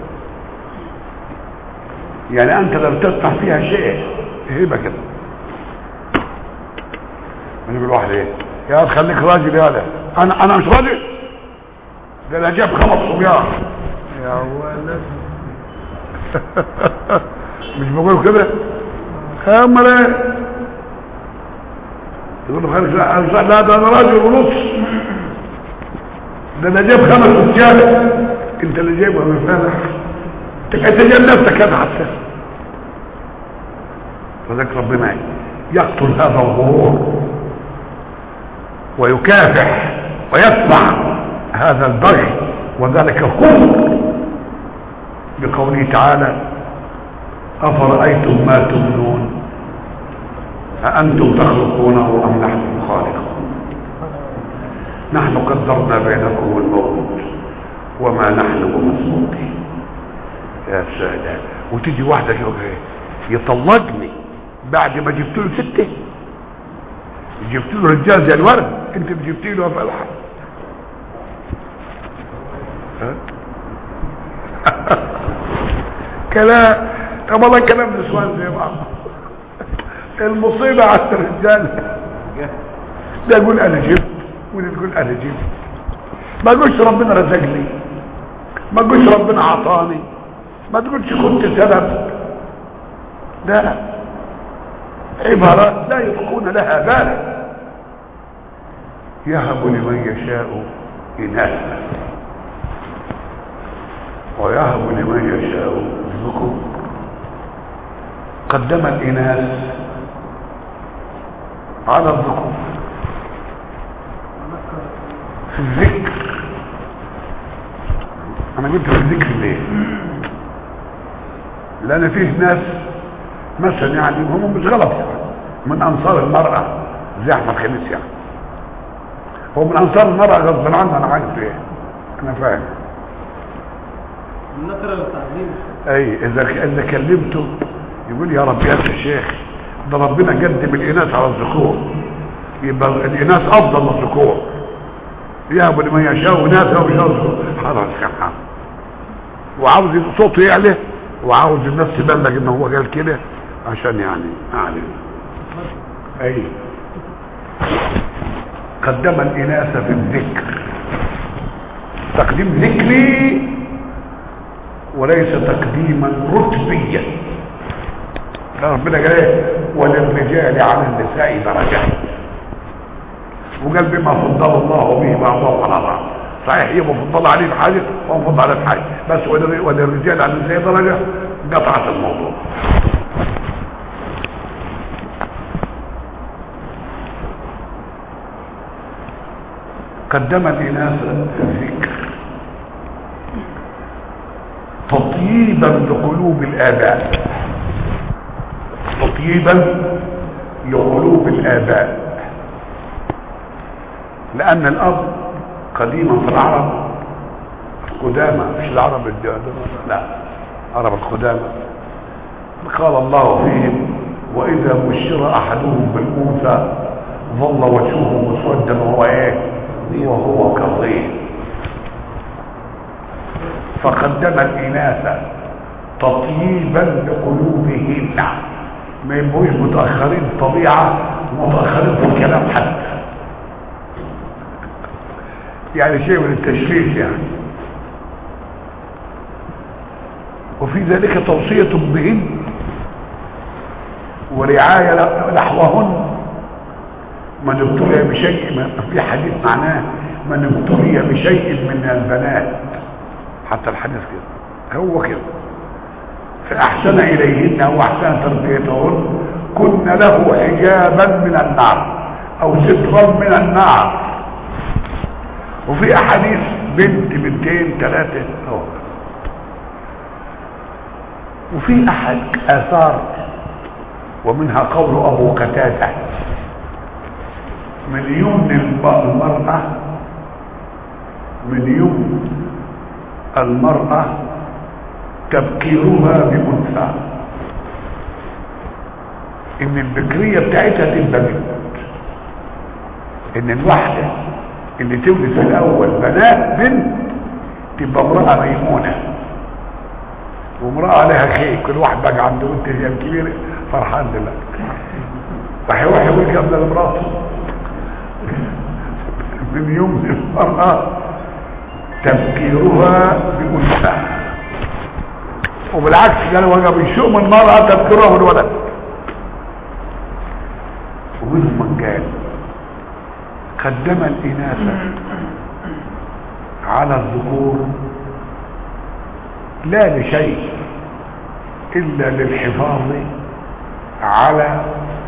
يعني أنت لم تدفع فيها شيء هبة كده من يقول واحد ايه يا خليك راجل يا ده انا انا مش راجل ده انا جاب خمس صبيان يا ولد مش بقول كده امال ايه تقول له خليك لا لا ده انا راجل ونص ده انا جاب خمس رجاله انت اللي جايبها من فين انت جايب نفسك هذا حتى فذلك ربنا يقتل هذا الغرور ويكافح ويدفع هذا البغي وذلك الكفر بقوله تعالى أفرأيتم ما تمنون أأنتم تخلقونه أم نحن الخالقون نحن قدرنا بينكم الموت وما نحن بمسبوقين يا سلام وتيجي واحدة كده ايه يطلقني بعد ما جبت له ستة جبت له رجال زي الورد انت جبت له فلحة كلام طب والله كلام نسوان زي بعض المصيبة على الرجال ده يقول انا جبت وده تقول انا جبت ما تقولش ربنا رزقني ما تقولش ربنا عطاني ما تقولش كنت سبب لا عبارات لا يلقون لها بالا يهب لمن يشاء إناثا ويهب لمن يشاء الذكور قدم الإناث على الذكور في الذكر أنا قلت في الذكر ليه لأن فيه ناس مثلا يعني هم مش غلط يعني من أنصار المرأة زي أحمد خميس يعني هو من أنصار المرأة غصب عنه أنا عارف إيه أنا فاهم النصر والتعظيم اي اذا اذا كلمته يقول يا رب يا الشيخ ده ربنا قدم الاناث على الذكور يبقى الاناث افضل من الذكور يهب لمن يشاء اناثا ويشاء الذكور خلاص كان حام وعاوز صوته يعلى وعاوز الناس تبلغ ان هو قال كده عشان يعني اعلن اي قدم الاناث في الذكر تقديم ذكري وليس تقديما رتبيا ربنا قال ايه وللرجال على النساء درجات وقال بما فضل الله به بعضهم على بعض صحيح هي مفضل عليه في حاجه ومفضل عليه في حاجه بس ولل- وللرجال على النساء درجه قطعت الموضوع قدم الاناث الذكر تطييبا لقلوب الاباء تطييبا لقلوب الاباء لان الاب قديما في العرب القدامى مش العرب الجدد لا العرب القدامى قال الله فيهم واذا بشر احدهم بالانثى ظل وجهه مسودا وهو ايه وهو كظيم فقدم الاناث تطييبا لقلوبهن ما يبقوش متاخرين طبيعه متاخرين في الكلام حتى يعني شيء من التشريف يعني وفي ذلك توصية بهن ورعاية نحوهن من ابتلي بشيء من في حديث معناه من ابتلي بشيء من البنات حتى الحديث كده هو كده فأحسن إليهن وأحسن تربيتهن كن له حجابا من النار أو سترا من النار وفي أحاديث بنت بنتين ثلاثة أو وفي أحد آثار ومنها قول أبو قتادة من يمن المرأة من يمن المرأة تبكيرها بأنثى إن البكرية بتاعتها تبقى بنت إن الواحدة اللي تولد في الأول بنات بنت تبقى امرأة ميمونة وامرأة لها خير كل واحد بقى عنده بنت هي الكبيرة فرحان دلوقتي وهيروح يقول قبل لمراته من يوم المرأة تفكيرها بأنثى وبالعكس قال وجب الشؤم المرأة تفكيرها بالولد ومنهم من قال قدم الإناث على الذكور لا لشيء إلا للحفاظ على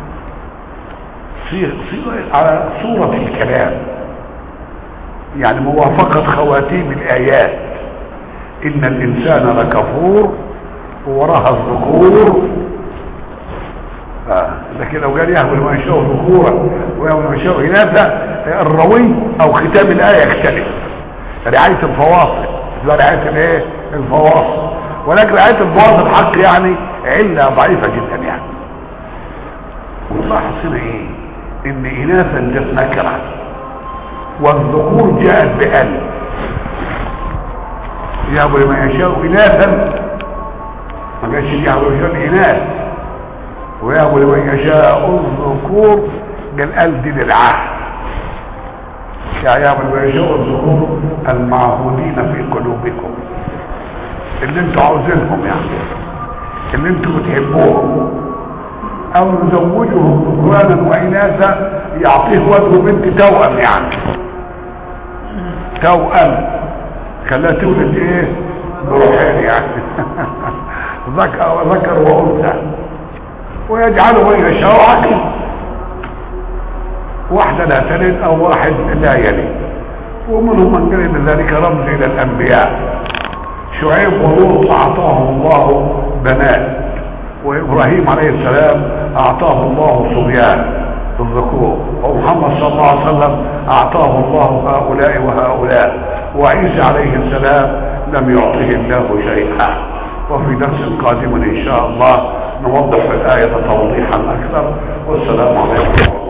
صيغ صيغ على صورة الكلام يعني موافقة خواتيم الآيات إن الإنسان لكفور ووراها الذكور آه. لكن لو قال يهوى لما يشاء ذكورا ويهوى لما يشاء إناثا الروي أو ختام الآية يختلف رعاية الفواصل لا رعاية الايه الفواصل ولكن رعاية الفواصل حق يعني علة ضعيفة جدا يعني ونلاحظ هنا ايه ان اناثا جت نكرة والذكور جاءت بأل يهب لما يشاء اناثا ما قالش يهب لما يشاء اناث ويهب لمن يشاء الذكور قال ال دي للعهد يعيام الويشاء الذكور المعهودين في قلوبكم اللي انتوا عاوزينهم يعني اللي انتوا بتحبوهم او نزوجهم ذكرانا واناثا يعطيه وجه بنت توأم يعني توأم خلاها تولد ايه بروحين يعني ذكر ذكر وانثى ويجعله من يشاء عقل واحدة لا تلد او واحد لا يلد ومنهم من قال ان ذلك رمز الى الانبياء شعيب ولوط اعطاهم الله بنات وابراهيم عليه السلام اعطاه الله صبيان الذكور ومحمد صلى الله عليه وسلم اعطاه الله هؤلاء وهؤلاء وعيسى عليه السلام لم يعطه الله شيئا وفي درس قادم ان شاء الله نوضح الايه توضيحا اكثر والسلام عليكم